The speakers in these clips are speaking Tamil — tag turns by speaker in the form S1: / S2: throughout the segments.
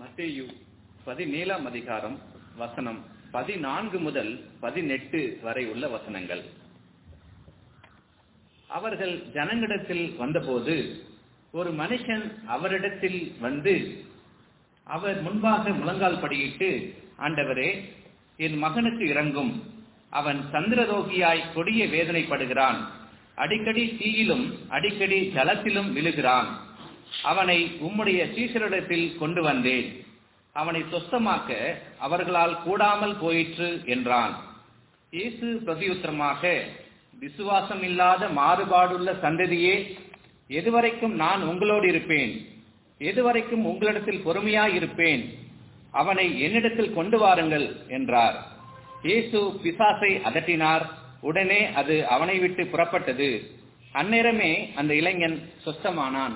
S1: மத்தேயு பதினேழாம் அதிகாரம் வசனம் பதினான்கு முதல் பதினெட்டு வரை உள்ள வசனங்கள் அவர்கள் ஜனங்களிடத்தில் வந்தபோது ஒரு மனுஷன் அவரிடத்தில் வந்து அவர் முன்பாக முழங்கால் படியிட்டு ஆண்டவரே என் மகனுக்கு இறங்கும் அவன் சந்திரரோகியாய் கொடிய வேதனைப்படுகிறான் அடிக்கடி தீயிலும் அடிக்கடி ஜலத்திலும் விழுகிறான் அவனை உம்முடைய சீசரிடத்தில் கொண்டு வந்தேன் அவனை சொஸ்தமாக்க அவர்களால் கூடாமல் போயிற்று என்றான் இயேசு பிரதியுத்தரமாக விசுவாசம் இல்லாத மாறுபாடுள்ள சந்ததியே எதுவரைக்கும் நான் உங்களோடு இருப்பேன் எதுவரைக்கும் உங்களிடத்தில் பொறுமையாய் இருப்பேன் அவனை என்னிடத்தில் கொண்டு வாருங்கள் என்றார் இயேசு பிசாசை அதட்டினார் உடனே அது அவனை விட்டு புறப்பட்டது அந்நேரமே அந்த இளைஞன் சொஸ்தமானான்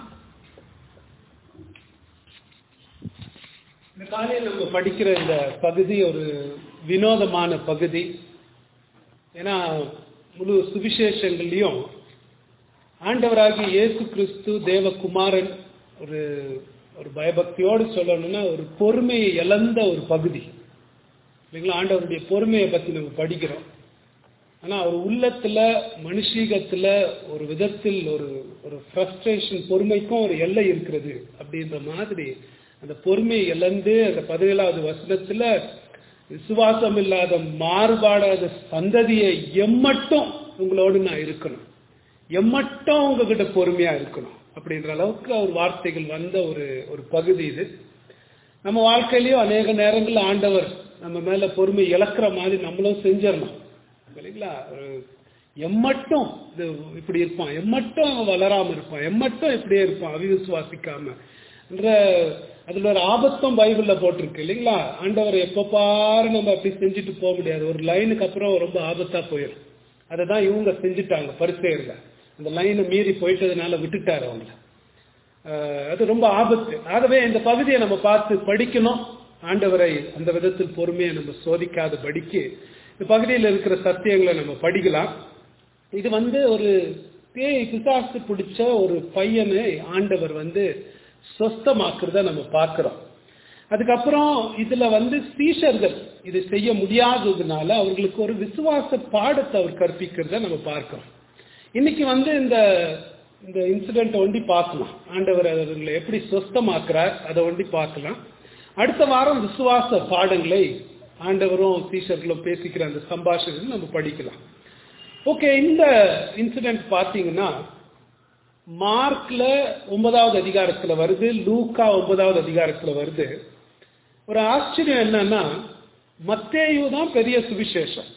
S2: இந்த காலையில் நம்ம படிக்கிற இந்த பகுதி ஒரு வினோதமான பகுதி ஏன்னா முழு சுவிசேஷங்கள்லையும் ஆண்டவராகிய இயேசு கிறிஸ்து தேவகுமாரன் ஒரு ஒரு பயபக்தியோடு சொல்லணும்னா ஒரு பொறுமையை இழந்த ஒரு பகுதி இல்லைங்களா ஆண்டவருடைய பொறுமையை பற்றி நம்ம படிக்கிறோம் ஆனால் அவர் உள்ளத்துல மனுஷீகத்துல ஒரு விதத்தில் ஒரு ஒரு ஃப்ரஸ்ட்ரேஷன் பொறுமைக்கும் ஒரு எல்லை இருக்கிறது அப்படின்ற மாதிரி அந்த பொறுமையை இழந்து அந்த பதினேழாவது வசனத்துல விசுவாசம் இல்லாத மாறுபாடாத சந்ததியை எம்மட்டும் உங்களோடு நான் இருக்கணும் எம்மட்டும் உங்ககிட்ட பொறுமையா இருக்கணும் அப்படின்ற அளவுக்கு அவர் வார்த்தைகள் வந்த ஒரு ஒரு பகுதி இது நம்ம வாழ்க்கையிலயும் அநேக நேரங்களில் ஆண்டவர் நம்ம மேல பொறுமை இழக்கிற மாதிரி நம்மளும் செஞ்சிடணும் இல்லைங்களா எம்மட்டும் இது இப்படி இருப்பான் எம்மட்டும் அவன் வளராம இருப்பான் எம்மட்டும் இப்படியே இருப்பான் அவிவிசுவாசிக்காம என்ற அதுல ஒரு ஆபத்தும் பைபிள்ல போட்டிருக்கு இல்லைங்களா ஆண்டவர் எப்ப பாரு நம்ம அப்படி செஞ்சுட்டு போக முடியாது ஒரு லைனுக்கு அப்புறம் ரொம்ப ஆபத்தா போயிடும் அதை தான் இவங்க செஞ்சுட்டாங்க பரிசெயர்ல அந்த லைனை மீறி போயிட்டதுனால விட்டுட்டாரு அவங்கள அது ரொம்ப ஆபத்து ஆகவே இந்த பகுதியை நம்ம பார்த்து படிக்கணும் ஆண்டவரை அந்த விதத்தில் பொறுமையை நம்ம சோதிக்காத படிக்கு இந்த பகுதியில் இருக்கிற சத்தியங்களை நம்ம படிக்கலாம் இது வந்து ஒரு பேய் பிசாசு பிடிச்ச ஒரு பையனை ஆண்டவர் வந்து சொஸ்தமாக்குறத நம்ம பார்க்கிறோம் அதுக்கப்புறம் இதுல வந்து சீஷர்கள் இது செய்ய முடியாததுனால அவர்களுக்கு ஒரு விசுவாச பாடத்தை அவர் கற்பிக்கிறத நம்ம பார்க்கிறோம் இன்னைக்கு வந்து இந்த இந்த இன்சிடென்ட்டை ஒண்டி பார்க்கலாம் ஆண்டவர் அவர்களை எப்படி சொஸ்தமாக்குறார் அதை ஒண்டி பார்க்கலாம் அடுத்த வாரம் விசுவாச பாடங்களை ஆண்டவரும் சீஷர்களும் பேசிக்கிற அந்த சம்பாஷணை நம்ம படிக்கலாம் ஓகே இந்த இன்சிடென்ட் பார்த்தீங்கன்னா மார்க்ல ஒன்பதாவது அதிகாரத்துல வருது லூக்கா ஒன்பதாவது அதிகாரத்துல வருது ஒரு ஆச்சரியம் என்னன்னா மத்தேயு தான் பெரிய சுவிசேஷம்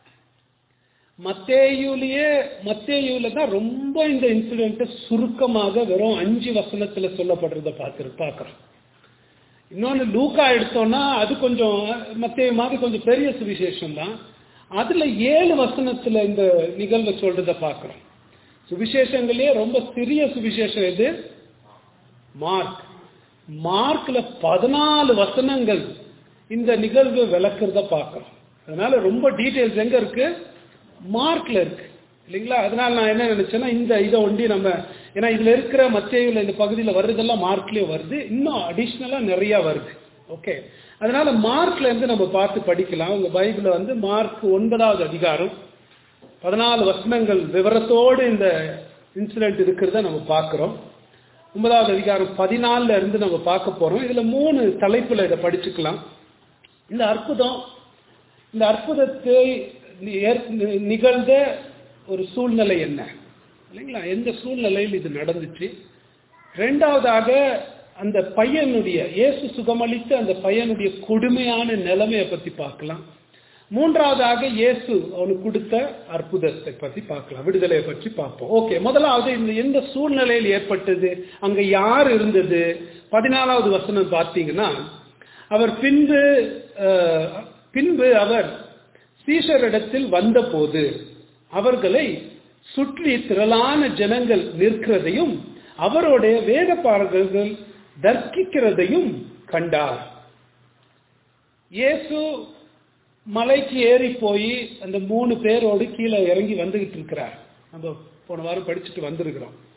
S2: மத்தேயுலயே மத்தேயுல தான் ரொம்ப இந்த இன்சிடென்ட் சுருக்கமாக வெறும் அஞ்சு வசனத்துல சொல்லப்படுறத பார்த்து பார்க்கிறோம் இன்னொன்னு லூக்கா எடுத்தோம்னா அது கொஞ்சம் மத்திய மாதிரி கொஞ்சம் பெரிய சுவிசேஷம் தான் அதுல ஏழு வசனத்துல இந்த நிகழ்வை சொல்றத பார்க்கிறோம் சுவிசேஷங்களே ரொம்ப சிறிய சுவிசேஷம் எது மார்க் மார்க்ல பதினாலு வசனங்கள் இந்த நிகழ்வு விளக்குறத பார்க்கிறோம் அதனால ரொம்ப டீட்டெயில்ஸ் எங்க இருக்கு மார்க்ல இருக்கு இல்லைங்களா அதனால நான் என்ன நினைச்சேன்னா இந்த இதை ஒண்டி நம்ம ஏன்னா இதுல இருக்கிற மத்தியில் இந்த பகுதியில் வர்றதெல்லாம் மார்க்லயே வருது இன்னும் அடிஷ்னலா நிறைய வருது ஓகே அதனால மார்க்ல இருந்து நம்ம பார்த்து படிக்கலாம் உங்க பைபிள வந்து மார்க் ஒன்பதாவது அதிகாரம் பதினாலு வசனங்கள் விவரத்தோடு இந்த இன்சிடென்ட் இருக்கிறத நம்ம பார்க்கிறோம் ஒன்பதாவது அதிகாரம் பதினாலுல இருந்து நம்ம பார்க்க போறோம் இதுல மூணு தலைப்புல இதை படிச்சுக்கலாம் இந்த அற்புதம் இந்த அற்புதத்தை நிகழ்ந்த ஒரு சூழ்நிலை என்ன இல்லைங்களா எந்த சூழ்நிலையில் இது நடந்துச்சு ரெண்டாவதாக அந்த பையனுடைய இயேசு சுகமளித்த அந்த பையனுடைய கொடுமையான நிலைமையை பத்தி பார்க்கலாம் மூன்றாவதாக இயேசு அவனுக்கு கொடுத்த அற்புதத்தை பத்தி பார்க்கலாம் விடுதலையை பற்றி பார்ப்போம் ஓகே முதலாவது இந்த எந்த சூழ்நிலையில் ஏற்பட்டது அங்க யார் இருந்தது பதினாலாவது வசனம் பார்த்தீங்கன்னா அவர் பின்பு பின்பு அவர் சீஷரிடத்தில் வந்தபோது அவர்களை சுற்றி திரளான ஜனங்கள் நிற்கிறதையும் அவருடைய வேத பாடல்கள் தர்க்கிக்கிறதையும் கண்டார் இயேசு மலைக்கு ஏறி போய் அந்த மூணு பேரோடு கீழே இறங்கி வந்துகிட்டு இருக்கிறார் நம்ம போன வாரம் படிச்சுட்டு வந்திருக்கிறோம்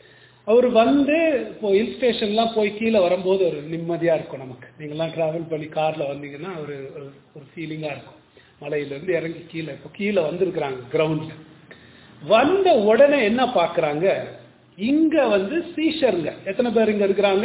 S2: அவர் வந்து இப்போ ஹில் ஸ்டேஷன்லாம் போய் கீழே வரும்போது ஒரு நிம்மதியா இருக்கும் நமக்கு நீங்கெல்லாம் டிராவல் பண்ணி கார்ல வந்தீங்கன்னா ஒரு ஒரு- ஒரு ஃபீலிங்கா இருக்கும் மலையில இருந்து இறங்கி கீழே இப்போ கீழே வந்திருக்கிறாங்க கிரவுண்ட்ல வந்த உடனே என்ன பாக்குறாங்க இங்க வந்து சீஷருங்க எத்தனை பேர் இங்க இருக்கிறாங்க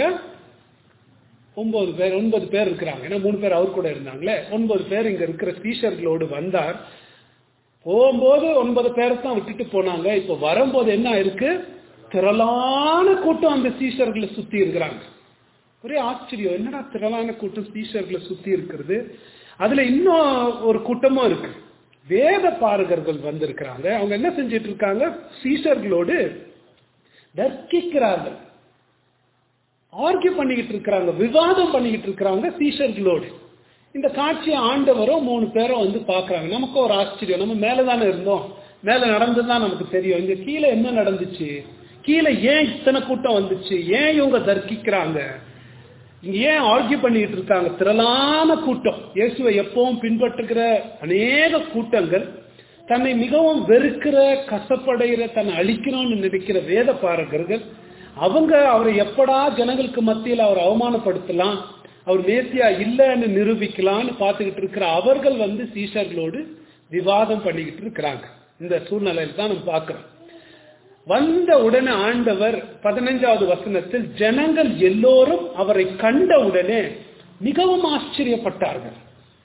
S2: ஒன்பது பேர் ஒன்பது பேர் இருக்கிறாங்க ஏன்னா மூணு பேர் அவர் கூட இருந்தாங்களே ஒன்பது பேர் இங்க இருக்கிற சீஷர்களோடு வந்தார் போகும்போது ஒன்பது பேரை தான் விட்டுட்டு போனாங்க இப்ப வரும்போது என்ன இருக்கு திரளான கூட்டம் அந்த சீஷர்களை சுத்தி இருக்கிறாங்க ஒரே ஆச்சரியம் என்னடா திரளான கூட்டம் சீஷர்களை சுத்தி இருக்கிறது அதுல இன்னும் ஒரு கூட்டமும் இருக்கு வேத பாரகர்கள் வந்திருக்கிறாங்க அவங்க என்ன செஞ்சிட்டு இருக்காங்க சீஷர்களோடு தர்க்கிக்கிறார்கள் ஆர்கியூ பண்ணிக்கிட்டு இருக்கிறாங்க விவாதம் பண்ணிக்கிட்டு இருக்கிறாங்க சீஷர்களோடு இந்த காட்சியை ஆண்டவரும் மூணு பேரும் வந்து பார்க்கறாங்க நமக்கு ஒரு ஆச்சரியம் நம்ம மேல தானே இருந்தோம் மேல நடந்ததுதான் நமக்கு தெரியும் இங்க கீழே என்ன நடந்துச்சு கீழே ஏன் இத்தனை கூட்டம் வந்துச்சு ஏன் இவங்க தர்க்கிக்கிறாங்க இங்க ஏன் ஆர்கியூ பண்ணிட்டு இருக்காங்க திரளான கூட்டம் இயேசுவை எப்பவும் பின்பற்றுகிற அநேக கூட்டங்கள் தன்னை மிகவும் வெறுக்கிற கசப்படைகிற தன்னை அழிக்கணும்னு நினைக்கிற வேத பாரகர்கள் அவங்க அவரை எப்படா ஜனங்களுக்கு மத்தியில் அவர் அவமானப்படுத்தலாம் அவர் மேசியா இல்லைன்னு நிரூபிக்கலாம்னு பார்த்துக்கிட்டு இருக்கிற அவர்கள் வந்து சீஷர்களோடு விவாதம் பண்ணிக்கிட்டு இருக்கிறாங்க இந்த சூழ்நிலையில தான் நம்ம பார்க்கிறோம் வந்த உடனே ஆண்டவர் பதினஞ்சாவது வசனத்தில் ஜனங்கள் எல்லோரும் அவரை கண்ட உடனே மிகவும் ஆச்சரியப்பட்டார்கள்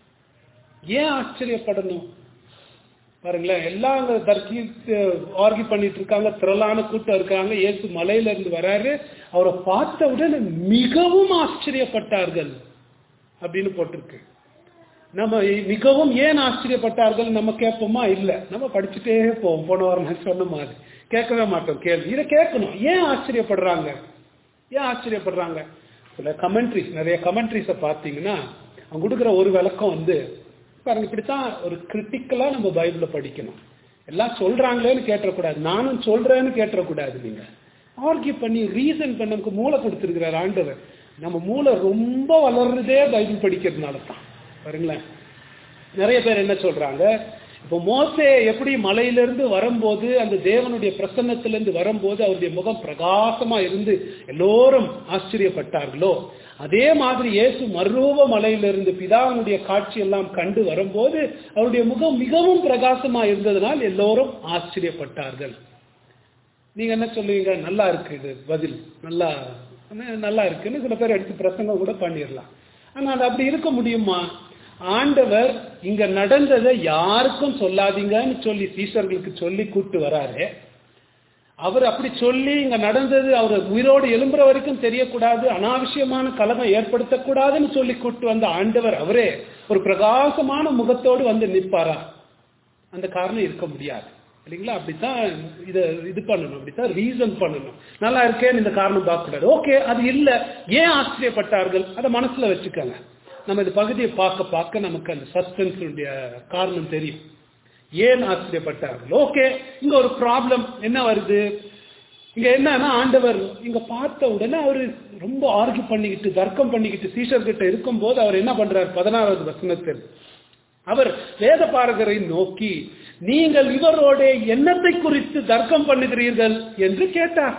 S2: ஏன் ஆச்சரியப்படணும் பாருங்களேன் எல்லாம் அங்க தர்க்கி ஆர்கி பண்ணிட்டு இருக்காங்க திரளான கூட்டம் இருக்காங்க இயேசு மலையில இருந்து வராரு அவரை பார்த்த உடனே மிகவும் ஆச்சரியப்பட்டார்கள் அப்படின்னு போட்டிருக்கு நம்ம மிகவும் ஏன் ஆச்சரியப்பட்டார்கள் நம்ம கேட்போமா இல்ல நம்ம படிச்சுட்டே போவோம் போன வாரம் நான் சொன்ன மாதிரி கேட்கவே மாட்டோம் கேள்வி இதை கேட்கணும் ஏன் ஆச்சரியப்படுறாங்க ஏன் ஆச்சரியப்படுறாங்க சில கமெண்ட்ரிஸ் நிறைய கமெண்ட்ரிஸை பார்த்தீங்கன்னா அவங்க கொடுக்குற ஒரு விளக்கம் வந்து பாருங்க இப்படித்தான் ஒரு கிரிட்டிக்கலா நம்ம பைபிளை படிக்கணும் எல்லாம் சொல்றாங்களேன்னு கேட்டக்கூடாது நானும் சொல்றேன்னு கேட்டக்கூடாது நீங்க ஆர்கியூ பண்ணி ரீசன் பண்ண நமக்கு மூளை கொடுத்துருக்கிறார் ஆண்டவர் நம்ம மூளை ரொம்ப வளர்றதே பைபிள் படிக்கிறதுனால தான் பாருங்களேன் நிறைய பேர் என்ன சொல்றாங்க இப்போ மோசே எப்படி மலையிலிருந்து வரும்போது அந்த தேவனுடைய பிரசன்னத்திலிருந்து வரும்போது அவருடைய முகம் பிரகாசமா இருந்து எல்லோரும் ஆச்சரியப்பட்டார்களோ அதே மாதிரி இயேசு மறுரூப மலையிலிருந்து பிதாவுடைய காட்சி எல்லாம் கண்டு வரும்போது அவருடைய முகம் மிகவும் பிரகாசமா இருந்ததனால் எல்லோரும் ஆச்சரியப்பட்டார்கள் நீங்க என்ன சொல்லுவீங்க நல்லா இருக்கு இது பதில் நல்லா நல்லா இருக்குன்னு சில பேர் எடுத்து பிரசங்கம் கூட பண்ணிடலாம் ஆனா அது அப்படி இருக்க முடியுமா ஆண்டவர் இங்க நடந்ததை யாருக்கும் சொல்லாதீங்கன்னு சொல்லி சீசர்களுக்கு சொல்லி கூட்டு வராரு அவர் அப்படி சொல்லி இங்க நடந்தது அவர் உயிரோடு எழும்புற வரைக்கும் தெரியக்கூடாது அனாவசியமான கலகம் ஏற்படுத்தக்கூடாதுன்னு சொல்லி கூட்டு வந்த ஆண்டவர் அவரே ஒரு பிரகாசமான முகத்தோடு வந்து நிற்பாரா அந்த காரணம் இருக்க முடியாது இல்லைங்களா அப்படித்தான் இதை இது பண்ணணும் அப்படித்தான் ரீசன் பண்ணணும் நல்லா இருக்கேன்னு இந்த காரணம் பார்க்கக்கூடாது ஓகே அது இல்லை ஏன் ஆச்சரியப்பட்டார்கள் அதை மனசுல வச்சுக்கோங்க நம்ம இந்த பகுதியை பார்க்க பார்க்க நமக்கு அந்த சஸ்பென்ஸுடைய காரணம் தெரியும் ஏன் ஆச்சரியப்பட்டார்கள் ஓகே இங்க ஒரு ப்ராப்ளம் என்ன வருது இங்க என்னன்னா ஆண்டவர் இங்க பார்த்த உடனே அவரு ரொம்ப ஆர்கியூ பண்ணிக்கிட்டு தர்க்கம் பண்ணிக்கிட்டு சீஷர் கிட்ட இருக்கும் போது அவர் என்ன பண்றாரு பதினாறாவது வசனத்தில் அவர் வேத பாரகரை நோக்கி நீங்கள் இவரோட எண்ணத்தை குறித்து தர்க்கம் பண்ணுகிறீர்கள் என்று கேட்டார்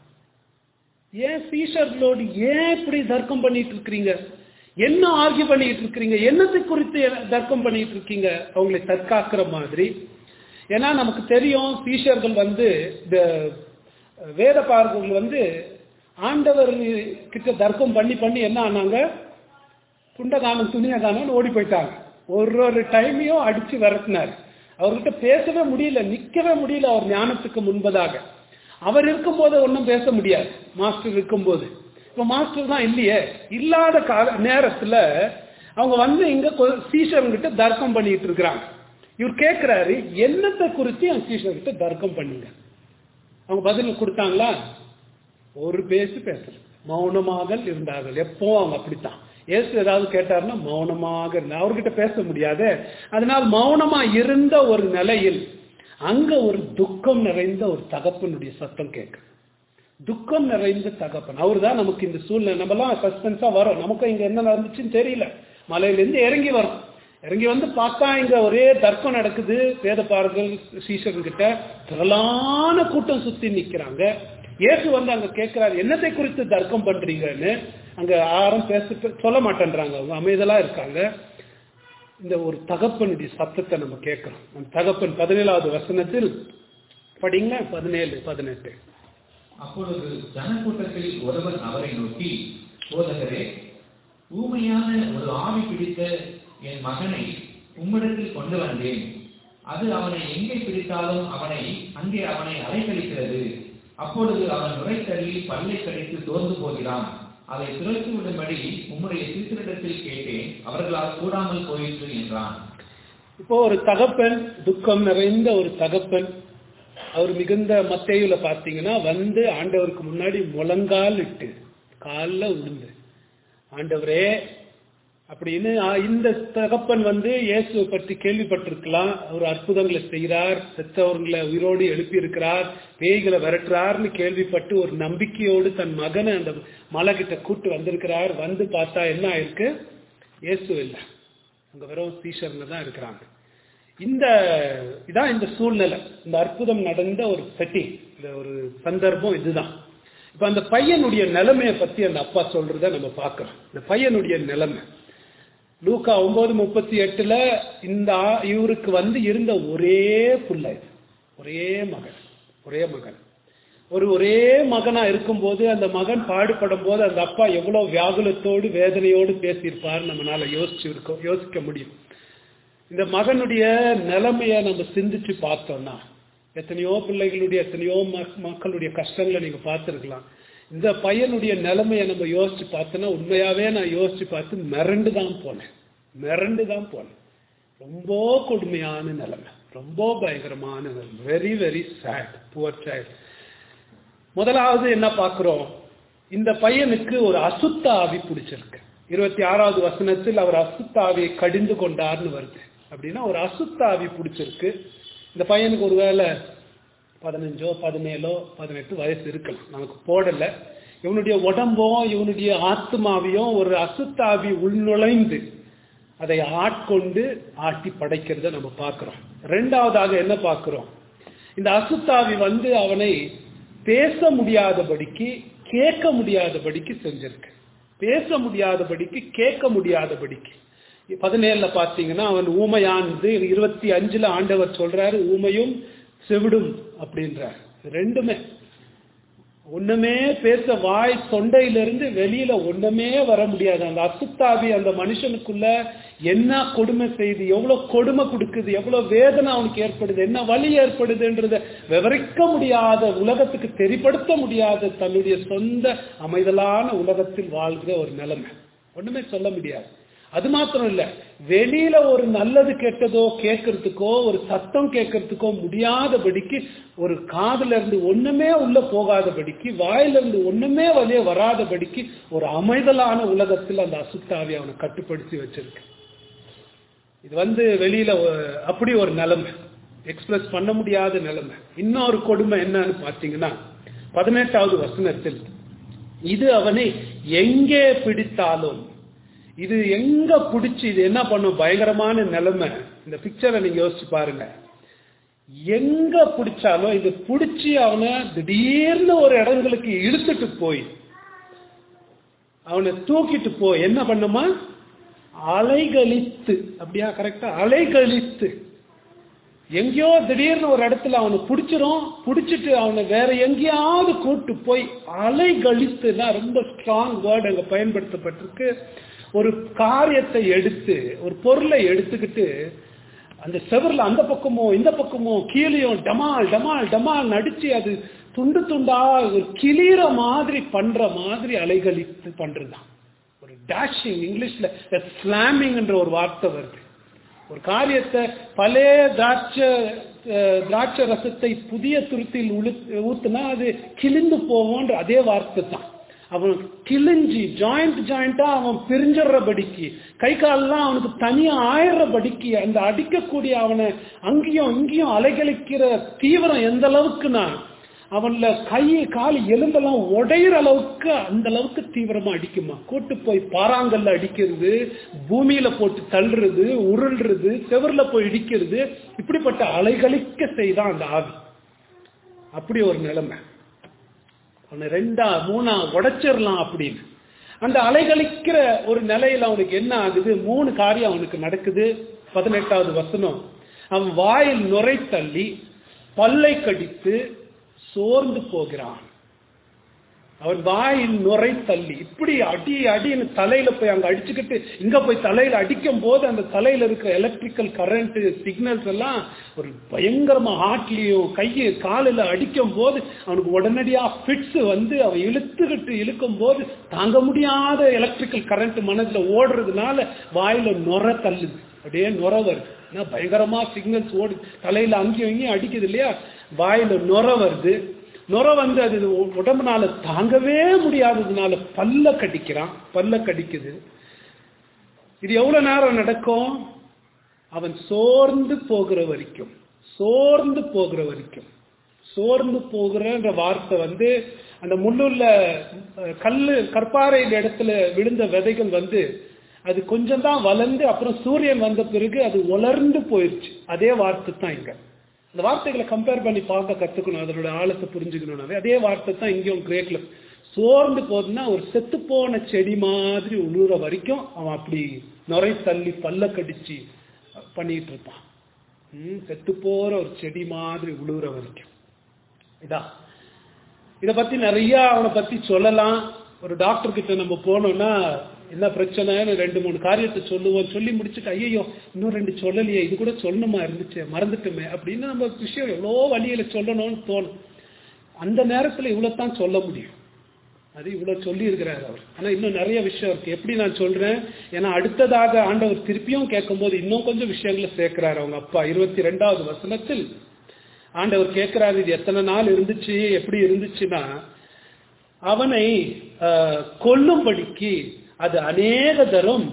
S2: ஏன் சீஷர்களோடு ஏன் இப்படி தர்க்கம் பண்ணிட்டு இருக்கிறீங்க என்ன ஆர்கியூ பண்ணிட்டு இருக்கிறீங்க என்னத்தை குறித்து தர்க்கம் பண்ணிட்டு இருக்கீங்க அவங்களை தற்காக்கிற மாதிரி ஏன்னா நமக்கு தெரியும் சீஷர்கள் வந்து இந்த வேத பார்வர்கள் வந்து ஆண்டவர் கிட்ட தர்க்கம் பண்ணி பண்ணி என்ன ஆனாங்க துண்டகானம் துணியகானம் ஓடி போயிட்டாங்க ஒரு ஒரு டைமையும் அடிச்சு விரட்டினார் அவர்கிட்ட பேசவே முடியல நிக்கவே முடியல அவர் ஞானத்துக்கு முன்பதாக அவர் இருக்கும்போது ஒன்றும் பேச முடியாது மாஸ்டர் இருக்கும்போது இப்ப மாஸ்டர் தான் இல்லையே இல்லாத கால நேரத்துல அவங்க வந்து இங்க சீஷர்கிட்ட தர்க்கம் பண்ணிட்டு இருக்கிறாங்க இவர் கேட்கிறாரு என்னத்தை குறித்து என் சீஷர்கிட்ட தர்க்கம் பண்ணுங்க அவங்க பதில் கொடுத்தாங்களா ஒரு பேசு பேசல மௌனமாக இருந்தார்கள் எப்போ அவங்க அப்படித்தான் ஏசு ஏதாவது கேட்டாருன்னா மௌனமாக இருந்தா அவர்கிட்ட பேச முடியாது அதனால் மௌனமா இருந்த ஒரு நிலையில் அங்க ஒரு துக்கம் நிறைந்த ஒரு தகப்பனுடைய சத்தம் கேட்கு துக்கம் நிறைந்த தகப்பன் அவர் தான் நமக்கு இந்த சூழ்நிலை நம்மலாம் சஸ்பென்ஸா வரும் நமக்கும் இங்க என்ன நடந்துச்சுன்னு தெரியல மலையிலிருந்து இறங்கி வரும் இறங்கி வந்து பார்த்தா இங்க ஒரே தர்க்கம் நடக்குது வேத பாருங்கள் சீசன் கிட்ட திரளான கூட்டம் சுத்தி நிக்கிறாங்க இயேசு வந்து அங்க கேட்கிறார் என்னத்தை குறித்து தர்க்கம் பண்றீங்கன்னு அங்க யாரும் பேச சொல்ல மாட்டேன்றாங்க அவங்க அமைதலா இருக்காங்க இந்த ஒரு தகப்பனுடைய சத்தத்தை நம்ம கேட்கிறோம் அந்த தகப்பன் பதினேழாவது வசனத்தில் படிங்க பதினேழு பதினெட்டு
S3: அப்பொழுது ஜனக்கூட்டத்தில் ஒருவன் அவரை நோக்கி போதகரே ஊமையான ஒரு ஆவி பிடித்த என் மகனை உம்மிடத்தில் கொண்டு வந்தேன் அது அவனை எங்கே பிடித்தாலும் அவனை அங்கே அவனை அலைக்கழிக்கிறது அப்பொழுது அவன் நுரை தள்ளி பல்லை கடித்து தோர்ந்து போகிறான் அதை துரத்தி விடும்படி உம்முடைய சீசரிடத்தில் கேட்டேன் அவர்களால் கூடாமல் போயிற்று என்றான்
S2: இப்போ ஒரு தகப்பன் துக்கம் நிறைந்த ஒரு தகப்பன் அவர் மிகுந்த மத்தேயுல பார்த்தீங்கன்னா வந்து ஆண்டவருக்கு முன்னாடி முழங்கால் இட்டு காலில் விழுந்து ஆண்டவரே அப்படின்னு ஆ, இந்த தகப்பன் வந்து இயேசுவை பற்றி கேள்விப்பட்டிருக்கலாம் அவர் அற்புதங்களை செய்கிறார் செத்தவர்களை உயிரோடு எழுப்பி இருக்கிறார் பேய்களை விரட்டுறார்னு கேள்விப்பட்டு ஒரு நம்பிக்கையோடு தன் மகனை அந்த மலை கிட்ட கூட்டு வந்திருக்கிறார் வந்து பார்த்தா என்ன ஆயிருக்கு இயேசு இல்லை அங்க வெறும் சீஷர்ல தான் இருக்கிறாங்க இந்த இதான் இந்த சூழ்நிலை இந்த அற்புதம் நடந்த ஒரு செட்டிங் இந்த ஒரு சந்தர்ப்பம் இதுதான் இப்ப அந்த பையனுடைய நிலைமையை பத்தி அந்த அப்பா சொல்றத நம்ம பார்க்கிறோம் இந்த பையனுடைய நிலைமை லூக்கா ஒன்பது முப்பத்தி எட்டுல இந்த ஆ- இவருக்கு வந்து இருந்த ஒரே புள்ள இது. ஒரே மகன் ஒரே மகன் ஒரு ஒரே மகனா இருக்கும்போது அந்த மகன் பாடுபடும் போது அந்த அப்பா எவ்வளவு வியாகுலத்தோடு வேதனையோடு பேசியிருப்பார் நம்மளால யோசிச்சு இருக்கோம் யோசிக்க முடியும் இந்த மகனுடைய நிலைமைய நம்ம சிந்திச்சு பார்த்தோம்னா எத்தனையோ பிள்ளைகளுடைய எத்தனையோ மக்- மக்களுடைய கஷ்டங்களை நீங்க பார்த்திருக்கலாம் இந்த பையனுடைய நிலைமைய நம்ம யோசிச்சு பார்த்தோன்னா உண்மையாவே நான் யோசிச்சு பார்த்து மிரண்டு தான் போனேன் மிரண்டு தான் போனேன் ரொம்ப கொடுமையான நிலைமை ரொம்ப பயங்கரமான very very sad poor child முதலாவது என்ன பார்க்கிறோம் இந்த பையனுக்கு ஒரு அசுத்த ஆவி பிடிச்சிருக்கு இருபத்தி ஆறாவது வசனத்தில் அவர் அசுத்த ஆவியை கடிந்து கொண்டார்னு வருது அப்படின்னா ஒரு அசுத்த ஆவி பிடிச்சிருக்கு இந்த பையனுக்கு ஒருவேளை பதினஞ்சோ பதினேழோ பதினெட்டு வயசு இருக்கலாம் நமக்கு போடல இவனுடைய உடம்பும் இவனுடைய ஆத்மாவையும் ஒரு அசுத்த ஆவி உள்நுழைந்து அதை ஆட்கொண்டு ஆட்டி படைக்கிறத நம்ம பார்க்கிறோம் ரெண்டாவதாக என்ன பார்க்கிறோம் இந்த அசுத்தாவி வந்து அவனை பேச முடியாதபடிக்கு கேட்க முடியாதபடிக்கு செஞ்சிருக்கு பேச முடியாதபடிக்கு கேட்க முடியாதபடிக்கு பதினேழுல பாத்தீங்கன்னா அவன் ஊமையானது இருபத்தி அஞ்சுல ஆண்டவர் சொல்றாரு ஊமையும் செவிடும் அப்படின்றார் ரெண்டுமே ஒண்ணுமே பேச வாய் தொண்டையிலிருந்து வெளியில ஒண்ணுமே வர முடியாது அந்த அசுத்தாவி அந்த மனுஷனுக்குள்ள என்ன கொடுமை செய்து எவ்வளவு கொடுமை கொடுக்குது எவ்வளவு வேதனை அவனுக்கு ஏற்படுது என்ன வலி ஏற்படுதுன்றத விவரிக்க முடியாத உலகத்துக்கு தெரிப்படுத்த முடியாத தன்னுடைய சொந்த அமைதலான உலகத்தில் வாழ்கிற ஒரு நிலைமை ஒண்ணுமே சொல்ல முடியாது அது மாத்திரம் இல்ல வெளியில ஒரு நல்லது கெட்டதோ கேட்கறதுக்கோ ஒரு சத்தம் கேட்கறதுக்கோ முடியாதபடிக்கு ஒரு காதுல இருந்து ஒண்ணுமே உள்ள போகாதபடிக்கு வாயில இருந்து ஒண்ணுமே வெளியே வராதபடிக்கு ஒரு அமைதலான உலகத்தில் அந்த அசுத்தாவி அவனை கட்டுப்படுத்தி வச்சிருக்கு இது வந்து வெளியில ஒ- அப்படி ஒரு நிலைமை எக்ஸ்பிரஸ் பண்ண முடியாத நிலைமை இன்னொரு கொடுமை என்னன்னு பாத்தீங்கன்னா பதினெட்டாவது வசனத்தில் இது அவனை எங்கே பிடித்தாலும் இது எங்க பிடிச்சு இது என்ன பண்ணும் பயங்கரமான நிலைமை இந்த பிக்சரை நீங்க யோசிச்சு பாருங்க எங்க பிடிச்சாலும் இது பிடிச்சி அவனை திடீர்னு ஒரு இடங்களுக்கு இழுத்துட்டு போய் அவனை தூக்கிட்டு போய் என்ன பண்ணுமா அலைகழித்து அப்படியா கரெக்டா அலைகழித்து எங்கேயோ திடீர்னு ஒரு இடத்துல அவனை பிடிச்சிரும் பிடிச்சிட்டு அவனை வேற எங்கேயாவது கூட்டு போய் அலைகழித்துனா ரொம்ப ஸ்ட்ராங் வேர்டு அங்க பயன்படுத்தப்பட்டிருக்கு ஒரு காரியத்தை எடுத்து ஒரு பொருளை எடுத்துக்கிட்டு அந்த செவர்ல அந்த பக்கமோ இந்த பக்கமோ கீழேயும் டமால் டமால் டமால் நடிச்சு அது துண்டு துண்டா ஒரு கிளியிற மாதிரி பண்ற மாதிரி அலைகழித்து பண்றதுதான் ஒரு டேஷிங் இங்கிலீஷ்ல ஸ்லாமிங்ன்ற ஒரு வார்த்தை வருது ஒரு காரியத்தை பழைய திராட்சை அஹ், திராட்சை ரசத்தை புதிய துருத்தியில் உளு- ஊத்துனா அது கிழிந்து போவோன்ற அதே வார்த்தை தான் அவன் கிழிஞ்சி ஜாயிண்ட் ஜாயிண்டா அவன் பிரிஞ்சிடுறபடிக்கு கை காலெல்லாம் அவனுக்கு தனியா ஆயிடுறபடிக்கு அந்த அடிக்கக்கூடிய அவனை அங்கேயும் இங்கேயும் அலைகழிக்கிற தீவிரம் எந்த அளவுக்குன்னா அவன்ல கை கால் எலும்பெல்லாம் உடையிற அளவுக்கு அந்த அளவுக்கு தீவிரமா அடிக்குமா கூட்டு போய் பாறாங்கல்ல அடிக்கிறது பூமியில போட்டு தள்ளுறது உருள்றது செவர்ல போய் இடிக்கிறது இப்படிப்பட்ட அலைகளிக்க செய்தான் அந்த ஆவி அப்படி ஒரு நிலைமை அவனை ரெண்டா மூணா உடைச்சிடலாம் அப்படின்னு அந்த அலைகளிக்கிற ஒரு நிலையில அவனுக்கு என்ன ஆகுது மூணு காரியம் அவனுக்கு நடக்குது பதினெட்டாவது வசனம் அவன் வாயில் நுரை தள்ளி பல்லை கடித்து சோர்ந்து போகிறான் அவன் வாயில் நுரை தள்ளி இப்படி அடி அடின்னு தலையில போய் அங்க அடிச்சுக்கிட்டு இங்க போய் தலையில அடிக்கும் போது அந்த தலையில இருக்கிற எலக்ட்ரிக்கல் கரண்ட் சிக்னல்ஸ் எல்லாம் ஒரு பயங்கரமா ஹார்ட்லயும் கையை காலில் அடிக்கும் போது அவனுக்கு உடனடியா ஃபிட்ஸ் வந்து அவன் இழுத்துக்கிட்டு இழுக்கும் போது தாங்க முடியாத எலக்ட்ரிக்கல் கரண்ட் மனதுல ஓடுறதுனால வாயில நுர தள்ளுது அப்படியே நுர வருது ஏன்னா பயங்கரமா சிக்னல்ஸ் ஓடு தலையில அங்கேயும் இங்கேயும் அடிக்குது இல்லையா வாயில நுர வருது நுர வந்து அது உடம்புனால தாங்கவே முடியாததுனால பல்ல கடிக்கிறான் பல்ல கடிக்குது இது எவ்வளவு நேரம் நடக்கும் அவன் சோர்ந்து போகிற வரைக்கும் சோர்ந்து போகிற வரைக்கும் சோர்ந்து போகிறன்ற வார்த்தை வந்து அந்த முள்ளுள்ள அஹ், கல்லு கற்பாறையில் இடத்துல விழுந்த விதைகள் வந்து அது கொஞ்சம் தான் வளர்ந்து அப்புறம் சூரியன் வந்த பிறகு அது உலர்ந்து போயிடுச்சு அதே வார்த்தை தான் இங்க அந்த வார்த்தைகளை கம்பேர் பண்ணி பார்க்க கத்துக்கணும் அதனோட ஆழத்தை புரிஞ்சுக்கணும்னாவே அதே வார்த்தை தான் இங்கேயும் கிரேக்ல சோர்ந்து போகுதுன்னா ஒரு செத்து போன செடி மாதிரி உழுற வரைக்கும் அவன் அப்படி நுரை தள்ளி பல்ல கடிச்சு பண்ணிட்டு இருப்பான் ம், செத்து போற ஒரு செடி மாதிரி உழுற வரைக்கும் இதா இத பத்தி நிறைய அவனை பத்தி சொல்லலாம் ஒரு டாக்டர் கிட்ட நம்ம போனோம்னா என்ன பிரச்சனைன்னு ரெண்டு மூணு காரியத்தை சொல்லுவோம் சொல்லி முடிச்சுட்டு ஐயோ இன்னும் ரெண்டு சொல்லலையே இது கூட சொல்லணுமா இருந்துச்சு மறந்துட்டுமே அப்படின்னு நம்ம விஷயம் எவ்வளோ வழியில சொல்லணும்னு தோணும் அந்த நேரத்துல இவ்வளவு தான் சொல்ல முடியும் அது இவ்வளவு சொல்லி இருக்கிறார் அவர் ஆனா இன்னும் நிறைய விஷயம் இருக்கு எப்படி நான் சொல்றேன் ஏன்னா அடுத்ததாக ஆண்டவர் திருப்பியும் கேட்கும்போது இன்னும் கொஞ்சம் விஷயங்களை சேர்க்கிறார் அவங்க அப்பா இருபத்தி ரெண்டாவது வசனத்தில் ஆண்டவர் கேட்கிறாரு இது எத்தனை நாள் இருந்துச்சு எப்படி இருந்துச்சுன்னா அவனை ஆஹ், கொல்லும்படிக்கு அது அநேக தரம்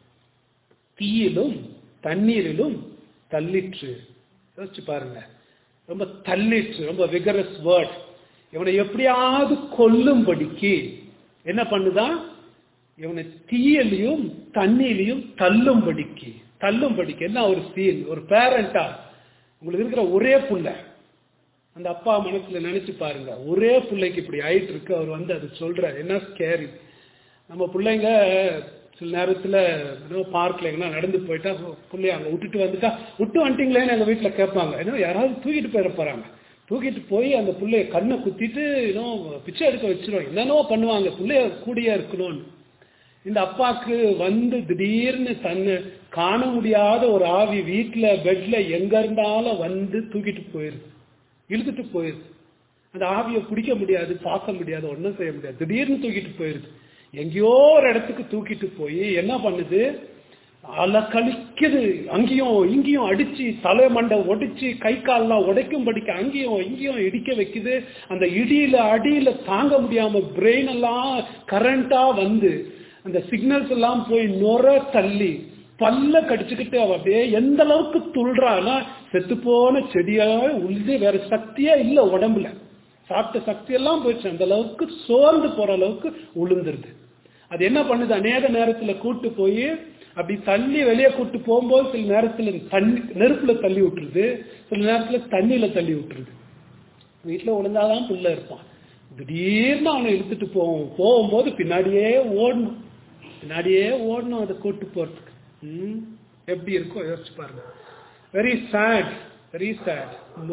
S2: தீயிலும் தண்ணீரிலும் தள்ளிற்று யோசிச்சு பாருங்க ரொம்ப தள்ளிற்று ரொம்ப விகரஸ் வேர்ட் இவனை எப்படியாவது கொல்லும்படிக்கு என்ன பண்ணுதான் இவனை தீயலையும் தண்ணியிலையும் தள்ளும்படிக்கு தள்ளும்படிக்கு என்ன ஒரு சீன் ஒரு பேரண்டா உங்களுக்கு இருக்கிற ஒரே புள்ள அந்த அப்பா மனசுல நினைச்சு பாருங்க ஒரே பிள்ளைக்கு இப்படி ஆயிட்டு இருக்கு அவர் வந்து அது சொல்றாரு என்ன ஸ்கேரி நம்ம பிள்ளைங்க சில நேரத்துல பார்க்ல எங்கன்னா நடந்து போயிட்டா பிள்ளைய அங்க விட்டுட்டு வந்துட்டா விட்டு வந்துட்டீங்களேன்னு எங்க வீட்டுல கேட்பாங்க ஏன்னா யாராவது தூக்கிட்டு போயிட போறாங்க தூக்கிட்டு போய் அந்த பிள்ளைய கண்ணை குத்திட்டு இன்னும் பிச்சை எடுக்க வச்சிருவாங்க என்னென்னவோ பண்ணுவாங்க பிள்ளைய கூடியா இருக்கணும்னு இந்த அப்பாக்கு வந்து திடீர்னு தன்னை காண முடியாத ஒரு ஆவி வீட்டுல பெட்ல எங்க இருந்தாலும் வந்து தூக்கிட்டு போயிருது இழுத்துட்டு போயிருது அந்த ஆவியை பிடிக்க முடியாது பார்க்க முடியாது ஒன்றும் செய்ய முடியாது திடீர்னு தூக்கிட்டு போயிருது எங்கேயோ ஒரு இடத்துக்கு தூக்கிட்டு போய் என்ன பண்ணுது அல கழிக்குது அங்கேயும் இங்கேயும் அடிச்சு தலை மண்டை ஒடிச்சு கை கால்லாம் உடைக்கும்படிக்கு அங்கேயும் இங்கேயும் இடிக்க வைக்குது அந்த இடியில அடியில தாங்க முடியாம பிரெயின் எல்லாம் கரண்டா வந்து அந்த சிக்னல்ஸ் எல்லாம் போய் நுர தள்ளி பல்ல கடிச்சுக்கிட்டு அவ அப்படியே எந்த அளவுக்கு துள்றானா செத்து போன செடியா உழுது வேற சக்தியே இல்ல உடம்புல சாப்பிட்ட சக்தி எல்லாம் போயிடுச்சு அந்த அளவுக்கு சோர்ந்து போற அளவுக்கு உளுந்துருது அது என்ன பண்ணுது அநேக நேரத்துல கூட்டு போய் அப்படி தள்ளி வெளியே கூட்டு போகும்போது சில நேரத்துல தண்ணி நெருப்புல தள்ளி விட்டுருது சில நேரத்துல தண்ணியில தள்ளி விட்டுருது வீட்டுல ஒழுங்காதான் புள்ள இருப்பான் திடீர்னு அவனை இழுத்துட்டு போவோம் போகும்போது பின்னாடியே ஓடணும் பின்னாடியே ஓடணும் அதை கூட்டு போறதுக்கு ம், எப்படி இருக்கோ யோசிச்சு பாருங்க வெரி சேட் வெரி சேட்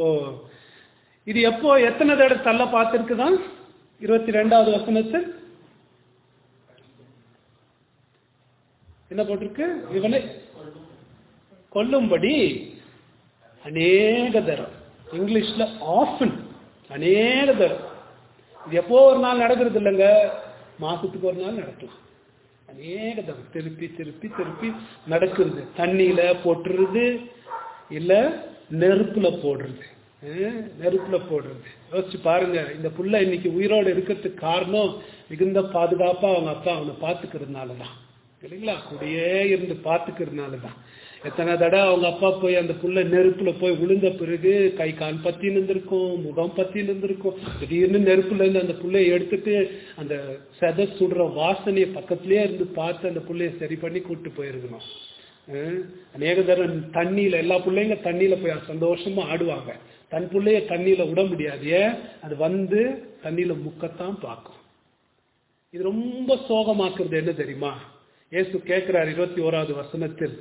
S2: இது எப்போ எத்தனை தடவை தள்ள பார்த்திருக்குதான் இருபத்தி ரெண்டாவது வசனத்தில் என்ன போட்டிருக்கு இவனை கொல்லும்படி அநேக தரம் இங்கிலீஷ்ல ஆஃபன் அநேக தரம் இது எப்போ ஒரு நாள் நடக்கிறது இல்லைங்க மாசத்துக்கு ஒரு நாள் நடக்கலாம் அநேக தரம் திருப்பி திருப்பி திருப்பி நடக்கிறது தண்ணியில போட்டுறது இல்ல நெருப்புல போடுறது அஹ், நெருப்புல போடுறது யோசிச்சு பாருங்க இந்த புள்ள இன்னைக்கு உயிரோடு இருக்கிறதுக்கு காரணம் மிகுந்த பாதுகாப்பா அவங்க அப்பா அவனை பாத்துக்கிறதுனாலதான் இல்லைங்களா கூடயே இருந்து பாத்துக்கிறதுனாலதான் எத்தனை தடவை அவங்க அப்பா போய் அந்த புள்ள நெருப்புல போய் விழுந்த பிறகு கை கால் பத்தி இருந்திருக்கும் முகம் பத்தி இருந்திருக்கும் திடீர்னு நெருப்புல இருந்து அந்த புள்ளைய எடுத்துட்டு அந்த செத சுடுற வாசனையை பக்கத்திலேயே இருந்து பார்த்து அந்த புள்ளைய சரி பண்ணி கூட்டு போயிருக்கணும் அஹ் அநேக தரம் தண்ணியில எல்லா பிள்ளைங்க தண்ணியில போய் சந்தோஷமா ஆடுவாங்க தன் பிள்ளைய தண்ணியில விட முடியாது ஏன் அது வந்து தண்ணியில முக்கத்தான் பார்க்கும் இது ரொம்ப சோகமாக்குறது என்ன தெரியுமா இயேசு கேட்கிறார் இருபத்தி ஓராவது வசனத்தில்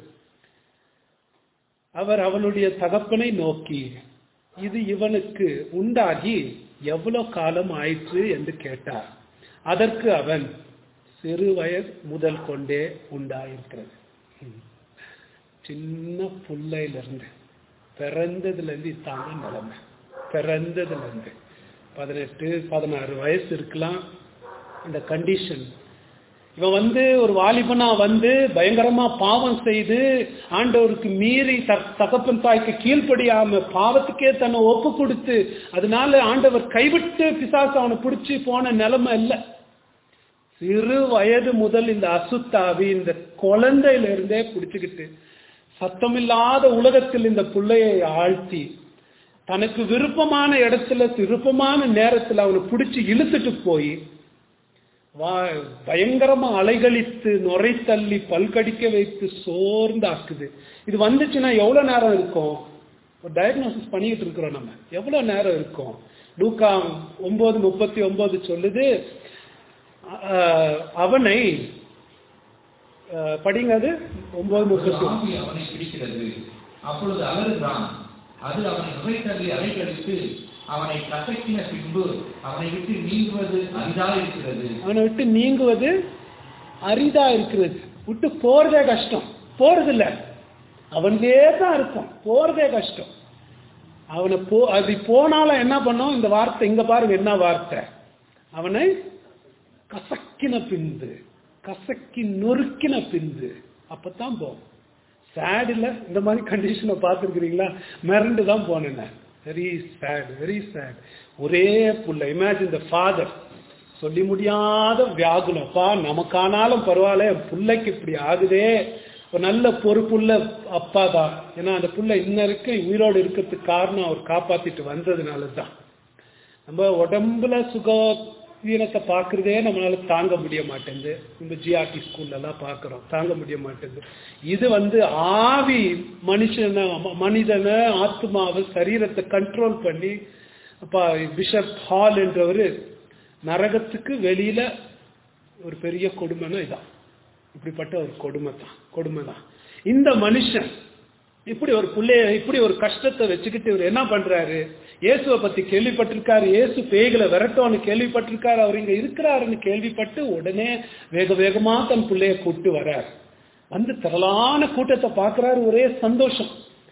S2: அவர் அவனுடைய தகப்பனை நோக்கி இது இவனுக்கு உண்டாகி எவ்வளவு காலம் ஆயிற்று என்று கேட்டார் அதற்கு அவன் சிறு வயது முதல் கொண்டே உண்டாயிருக்கிறது ம். சின்ன புள்ளையில இருந்து பிறந்ததுல இருந்து இதாங்க நிலைமை பிறந்ததுல இருந்து பதினெட்டு பதினாறு வயசு இருக்கலாம் இந்த கண்டிஷன் இவன் வந்து ஒரு வாலிபனா வந்து பயங்கரமா பாவம் செய்து ஆண்டவருக்கு மீறி த- தகப்பன் தாய்க்கு கீழ்ப்படியாம பாவத்துக்கே தன்னை ஒப்பு கொடுத்து அதனால ஆண்டவர் கைவிட்டு பிசாசு அவனை பிடிச்சி போன நிலைமை இல்லை சிறு வயது முதல் இந்த அசுத்தாவி இந்த குழந்தையில இருந்தே பிடிச்சுக்கிட்டு சத்தமில்லாத உலகத்தில் இந்த பிள்ளையை ஆழ்த்தி தனக்கு விருப்பமான இடத்துல விருப்பமான நேரத்துல அவனை பிடிச்சி இழுத்துட்டு போய் வா பயங்கரமா அலைகழித்து நுரை தள்ளி பல்கடிக்க வைத்து சோர்ந்தாக்குது இது வந்துச்சுன்னா எவ்வளவு நேரம் இருக்கும் ஒரு டயக்னோசிஸ் பண்ணிட்டு இருக்கிறோம் நம்ம எவ்வளவு நேரம் இருக்கும் லூக்கா ஒன்பது முப்பத்தி ஒன்பது சொல்லுது அஹ், அவனை அஹ், படிங்க அது ஒன்பது
S3: ஒரு
S2: முப்பத்தி
S3: ஆவி அவனை பிடிக்கிறது அப்பொழுது அலறுகிறான் அது அவனை நுழைத்தள்ளி அலைக்கழித்து அவனை கசக்கின பின்பு அவனை விட்டு நீங்குவது அரிதா இருக்கிறது
S2: அவனை விட்டு நீங்குவது அரிதா இருக்கிறது விட்டு போறதே கஷ்டம் போறது இல்ல அவன்தே தான் இருக்கும் போறதே கஷ்டம் அவனை போ அது போனாலும் என்ன பண்ணும் இந்த வார்த்தை இங்க பாருங்க என்ன வார்த்தை அவனை கசக்கின பின்பு கசக்கி நொறுக்கின பின்பு அப்பதான் போகும் சேடில் இந்த மாதிரி கண்டிஷனை பார்த்துருக்கிறீங்களா மிரண்டு தான் போனேன் வெரி சேட் வெரி சேட் ஒரே புள்ள இமேஜின் த ஃபாதர் சொல்லி முடியாத வியாகுலப்பா நமக்கானாலும் பரவாயில்ல என் பிள்ளைக்கு இப்படி ஆகுதே ஒரு நல்ல பொறுப்புள்ள அப்பா தான் ஏன்னா அந்த புள்ள இன்ன இருக்கு உயிரோடு இருக்கிறதுக்கு காரணம் அவர் காப்பாத்திட்டு வந்ததுனால தான் நம்ம உடம்புல சுக வீரத்தை பார்க்கறதே நம்மளால தாங்க முடிய மாட்டேங்குது நம்ம ஜிஆர்டி ஸ்கூல்ல எல்லாம் பார்க்கறோம் தாங்க முடிய மாட்டேங்குது இது வந்து ஆவி மனுஷனை ம- மனிதனை ஆத்மாவை சரீரத்தை கண்ட்ரோல் பண்ணி அப்பா பிஷப் ஹால் என்றவர் நரகத்துக்கு வெளியில ஒரு பெரிய கொடுமைன்னா இதான் இப்படிப்பட்ட ஒரு கொடுமை தான் கொடுமை தான் இந்த மனுஷன் இப்படி ஒரு புள்ளைய இப்படி ஒரு கஷ்டத்தை வச்சுக்கிட்டு இவர் என்ன பண்றாரு இயேசுவை பத்தி கேள்விப்பட்டிருக்காரு இயேசு பேய்களை விரட்டோன்னு கேள்விப்பட்டிருக்காரு அவர் இங்க இருக்கிறாருன்னு கேள்விப்பட்டு உடனே வேக வேகமா தன் பிள்ளைய கூப்பிட்டு வர்றார் வந்து திரளான கூட்டத்தை பார்க்கறாரு ஒரே சந்தோஷம்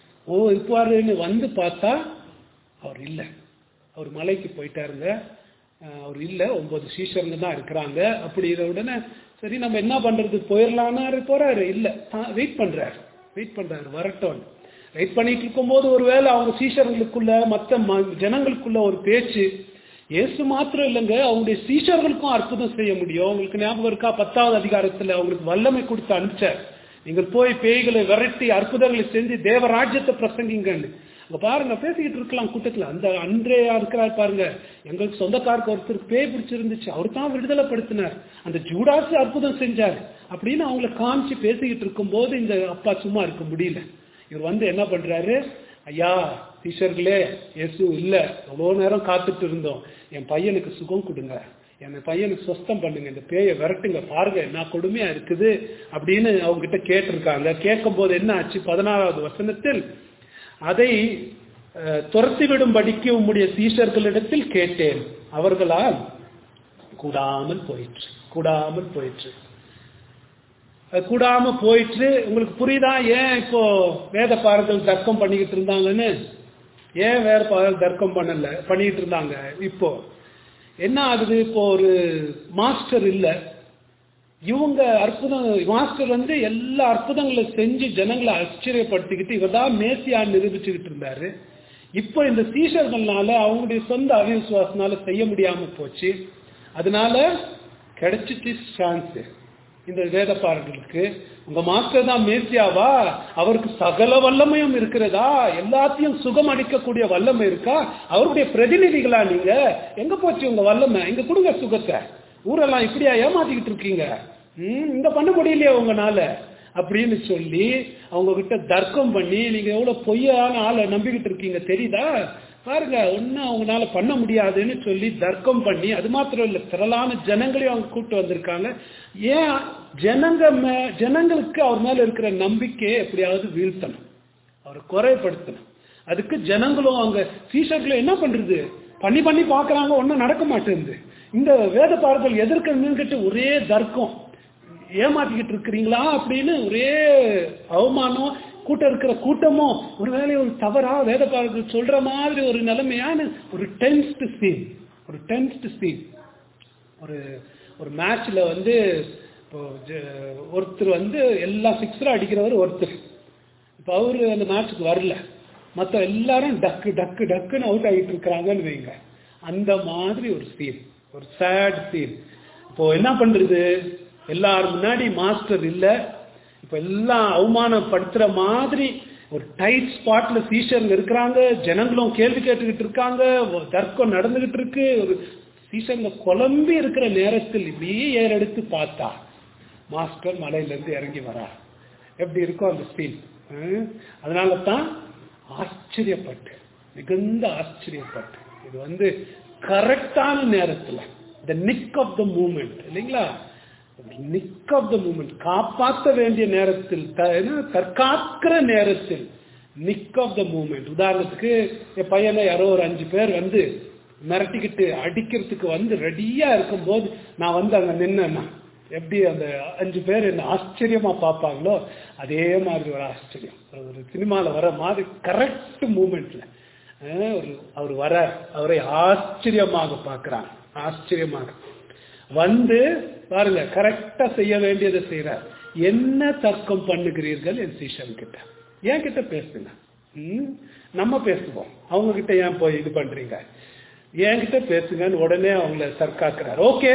S2: ஓ இருப்பாருன்னு வந்து பார்த்தா அவர் இல்லை அவர் மலைக்கு போயிட்டாருங்க அஹ் அவர் இல்லை ஒன்பது சீஷருங்க தான் இருக்கிறாங்க அப்படி இதை உடனே சரி நம்ம என்ன பண்றது போயிடலான்னு போறாரு இல்லை வெயிட் பண்றாரு வெயிட் பண்றாரு வரட்டும் வெயிட் பண்ணிட்டு இருக்கும்போது ஒருவேளை அவங்க சீஷர்களுக்குள்ள மற்ற ம- ஜனங்களுக்குள்ள ஒரு பேச்சு இயேசு மாத்திரம் இல்லைங்க அவங்களுடைய சீஷர்களுக்கும் அற்புதம் செய்ய முடியும் உங்களுக்கு ஞாபகம் இருக்கா பத்தாவது அதிகாரத்துல அவங்களுக்கு வல்லமை கொடுத்து அனுப்பிச்சார் நீங்கள் போய் பேய்களை விரட்டி அற்புதங்களை செஞ்சு தேவராஜ்யத்தை பிரசங்கிங்கன்னு அங்க பாருங்க பேசிக்கிட்டு இருக்கலாம் கூட்டத்துல அந்த அன்றையா இருக்கிறார் பாருங்க எங்களுக்கு சொந்தக்காருக்கு ஒருத்தர் பேய் பிடிச்சிருந்துச்சு அவர் தான் விடுதலைப்படுத்தினார் அந்த ஜூடாசு அற்புதம் செஞ்சார் அப்படின்னு அவங்கள காமிச்சு பேசிக்கிட்டு இருக்கும்போது இந்த அப்பா சும்மா இருக்க முடியல இவர் வந்து என்ன பண்றாரு ஐயா டீச்சர்களே இயேசு இல்ல அவ்வளோ நேரம் காத்துட்டு இருந்தோம் என் பையனுக்கு சுகம் கொடுங்க என் பையனுக்கு சொஸ்தம் பண்ணுங்க இந்த பேயை விரட்டுங்க பாருங்க என்ன கொடுமையா இருக்குது அப்படின்னு அவங்க கிட்ட கேட்டிருக்காங்க கேட்கும் போது என்ன ஆச்சு பதினாறாவது வசனத்தில் அதை அஹ், துரத்திவிடும்படிக்கு உம்முடைய சீஷர்களிடத்தில் கேட்டேன் அவர்களால் கூடாமல் போயிற்று கூடாமல் போயிற்று அது கூடாம போயிட்டு உங்களுக்கு புரியுதா ஏன் இப்போ வேத பாரதல் தர்க்கம் பண்ணிக்கிட்டு இருந்தாங்கன்னு ஏன் வேற பாரதல் தர்க்கம் பண்ணல பண்ணிட்டு இருந்தாங்க இப்போ என்ன ஆகுது இப்போ ஒரு மாஸ்டர் இல்ல இவங்க அற்புதம் மாஸ்டர் வந்து எல்லா அற்புதங்களை செஞ்சு ஜனங்களை ஆச்சரியப்படுத்திக்கிட்டு இவர் தான் மேசியான்னு நிரூபிச்சுக்கிட்டு இருந்தாரு இப்போ இந்த சீஷர்கள்னால அவங்களுடைய சொந்த அவிசுவாசனால செய்ய முடியாம போச்சு அதனால கிடைச்சிச்சு சான்ஸ் இந்த வேத பாடல்களுக்கு உங்க மாஸ்டர் தான் மேசியாவா அவருக்கு சகல வல்லமையும் இருக்கிறதா எல்லாத்தையும் சுகம் அடிக்கக்கூடிய வல்லமை இருக்கா அவருடைய பிரதிநிதிகளா நீங்க எங்க போச்சு உங்க வல்லமை இங்க கொடுங்க சுகத்தை ஊரெல்லாம் இப்படியா ஏமாத்திக்கிட்டு இருக்கீங்க ம், இங்க பண்ண முடியலையே உங்கனால அப்படின்னு சொல்லி அவங்க கிட்ட தர்க்கம் பண்ணி நீங்க எவ்வளவு பொய்யான ஆளை நம்பிக்கிட்டு இருக்கீங்க தெரியுதா பாருங்க ஒன்னும் அவங்களால பண்ண முடியாதுன்னு சொல்லி தர்க்கம் பண்ணி அது மாத்திரம் இல்ல திரளான ஜனங்களையும் அவங்க கூப்பிட்டு வந்திருக்காங்க ஏன் ஜனங்க மே ஜனங்களுக்கு அவர் மேல இருக்கிற நம்பிக்கையை எப்படியாவது வீழ்த்தணும் அவரை குறைப்படுத்தணும் அதுக்கு ஜனங்களும் அவங்க சீஷர்களும் என்ன பண்றது பண்ணி பண்ணி பார்க்கறாங்க ஒன்றும் நடக்க மாட்டேங்குது இந்த வேத பாடல்கள் எதற்கு நின்றுட்டு ஒரே தர்க்கம் ஏமாத்திக்கிட்டு இருக்கிறீங்களா அப்படின்னு ஒரே அவமானம் கூட்டம் இருக்கிற கூட்டமும் ஒருவேளை ஒரு தவறா வேத பாடல்கள் சொல்ற மாதிரி ஒரு நிலைமையான ஒரு டென்ஸ்ட் சீன் ஒரு டென்ஸ்ட் சீன் ஒரு ஒரு மேட்ச்ல வந்து இப்போ ஜ- ஒருத்தர் வந்து எல்லா சிக்ஸரும் அடிக்கிறவர் ஒருத்தர் இப்போ அவரு அந்த மேட்ச்சுக்கு வரல மற்ற எல்லாரும் டக்கு டக்கு டக்குன்னு அவுட் ஆகிட்டு இருக்கிறாங்கன்னு வைங்க அந்த மாதிரி ஒரு சீன் ஒரு சேட் சீன் இப்போ என்ன பண்றது எல்லாரும் முன்னாடி மாஸ்டர் இல்ல இப்போ எல்லாம் அவமானப்படுத்துற மாதிரி ஒரு டைட் ஸ்பாட்ல சீஷருங்க இருக்கிறாங்க ஜனங்களும் கேள்வி கேட்டுக்கிட்டு இருக்காங்க ஒரு தர்க்கம் நடந்துகிட்டு இருக்கு ஒரு சீஷருங்க குழம்பி இருக்கிற நேரத்தில் இப்படியே ஏறெடுத்து பார்த்தா மாஸ்டர் மலையில இருந்து இறங்கி வரார் எப்படி இருக்கும் அந்த சீன் அதனால தான் ஆச்சரியப்பட்டு மிகுந்த ஆச்சரியப்பட்டு இது வந்து கரெக்டான நேரத்துல த நிக் ஆஃப் த மூமெண்ட் இல்லைங்களா நிக் ஆஃப் த மூமெண்ட் காப்பாற்ற வேண்டிய நேரத்தில் த- என்ன, தற்காக்கிற நேரத்தில் நிக் ஆஃப் த மூமெண்ட் உதாரணத்துக்கு என் பையனை யாரோ ஒரு அஞ்சு பேர் வந்து மிரட்டிக்கிட்டு அடிக்கிறதுக்கு வந்து ரெடியா இருக்கும்போது நான் வந்து அங்க நின்னேன்னா எப்படி அந்த அஞ்சு பேர் என்ன ஆச்சரியமா பார்ப்பாங்களோ அதே மாதிரி ஒரு ஆச்சரியம் ஒரு சினிமால வர மாதிரி கரெக்ட் மூமெண்ட்ல ஒரு அவர் வர அவரை ஆச்சரியமாக பார்க்கிறாங்க ஆச்சரியமாக வந்து பாருங்க கரெக்டா செய்ய வேண்டியதை செய்யறார் என்ன தர்க்கம் பண்ணுகிறீர்கள் என் சீஷன் கிட்ட என் கிட்ட பேசுங்க ம், நம்ம பேசுவோம் அவங்க கிட்ட ஏன் போய் இது பண்றீங்க என்கிட்ட பேசுங்கன்னு உடனே அவங்கள தற்காக்கிறார் ஓகே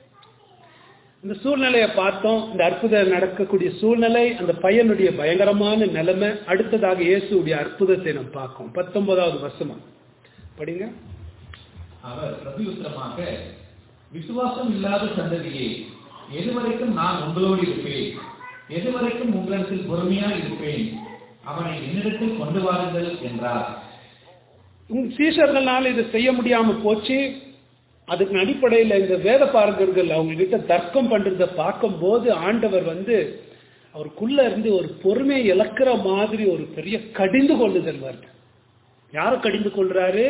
S2: இந்த சூழ்நிலையை பார்த்தோம் இந்த அற்புதம் நடக்கக்கூடிய சூழ்நிலை அந்த பையனுடைய பயங்கரமான நிலைமை அடுத்ததாக இயேசுடைய அற்புதத்தை நாம் பார்க்கோம் பத்தொன்பதாவது வருஷமா படிங்க
S3: அவர் பிரதியுத்தரமாக விசுவாசம் இல்லாத சந்ததியே எதுவரைக்கும் நான் உங்களோடு இருப்பேன் எதுவரைக்கும் உங்களிடத்தில் பொறுமையா இருப்பேன் அவனை என்னிடத்தில் கொண்டு வாருங்கள் என்றார்
S2: உங்க சீஷர்களால இதை செய்ய முடியாம போச்சு அதுக்கு அடிப்படையில் இந்த வேத பார்க்கர்கள் அவங்க கிட்ட தர்க்கம் பண்றத பார்க்கும்போது ஆண்டவர் வந்து அவருக்குள்ள இருந்து ஒரு பொறுமையை இழக்கிற மாதிரி ஒரு பெரிய கடிந்து கொள்ளுதல் வருது யாரை கடிந்து கொள்றாரு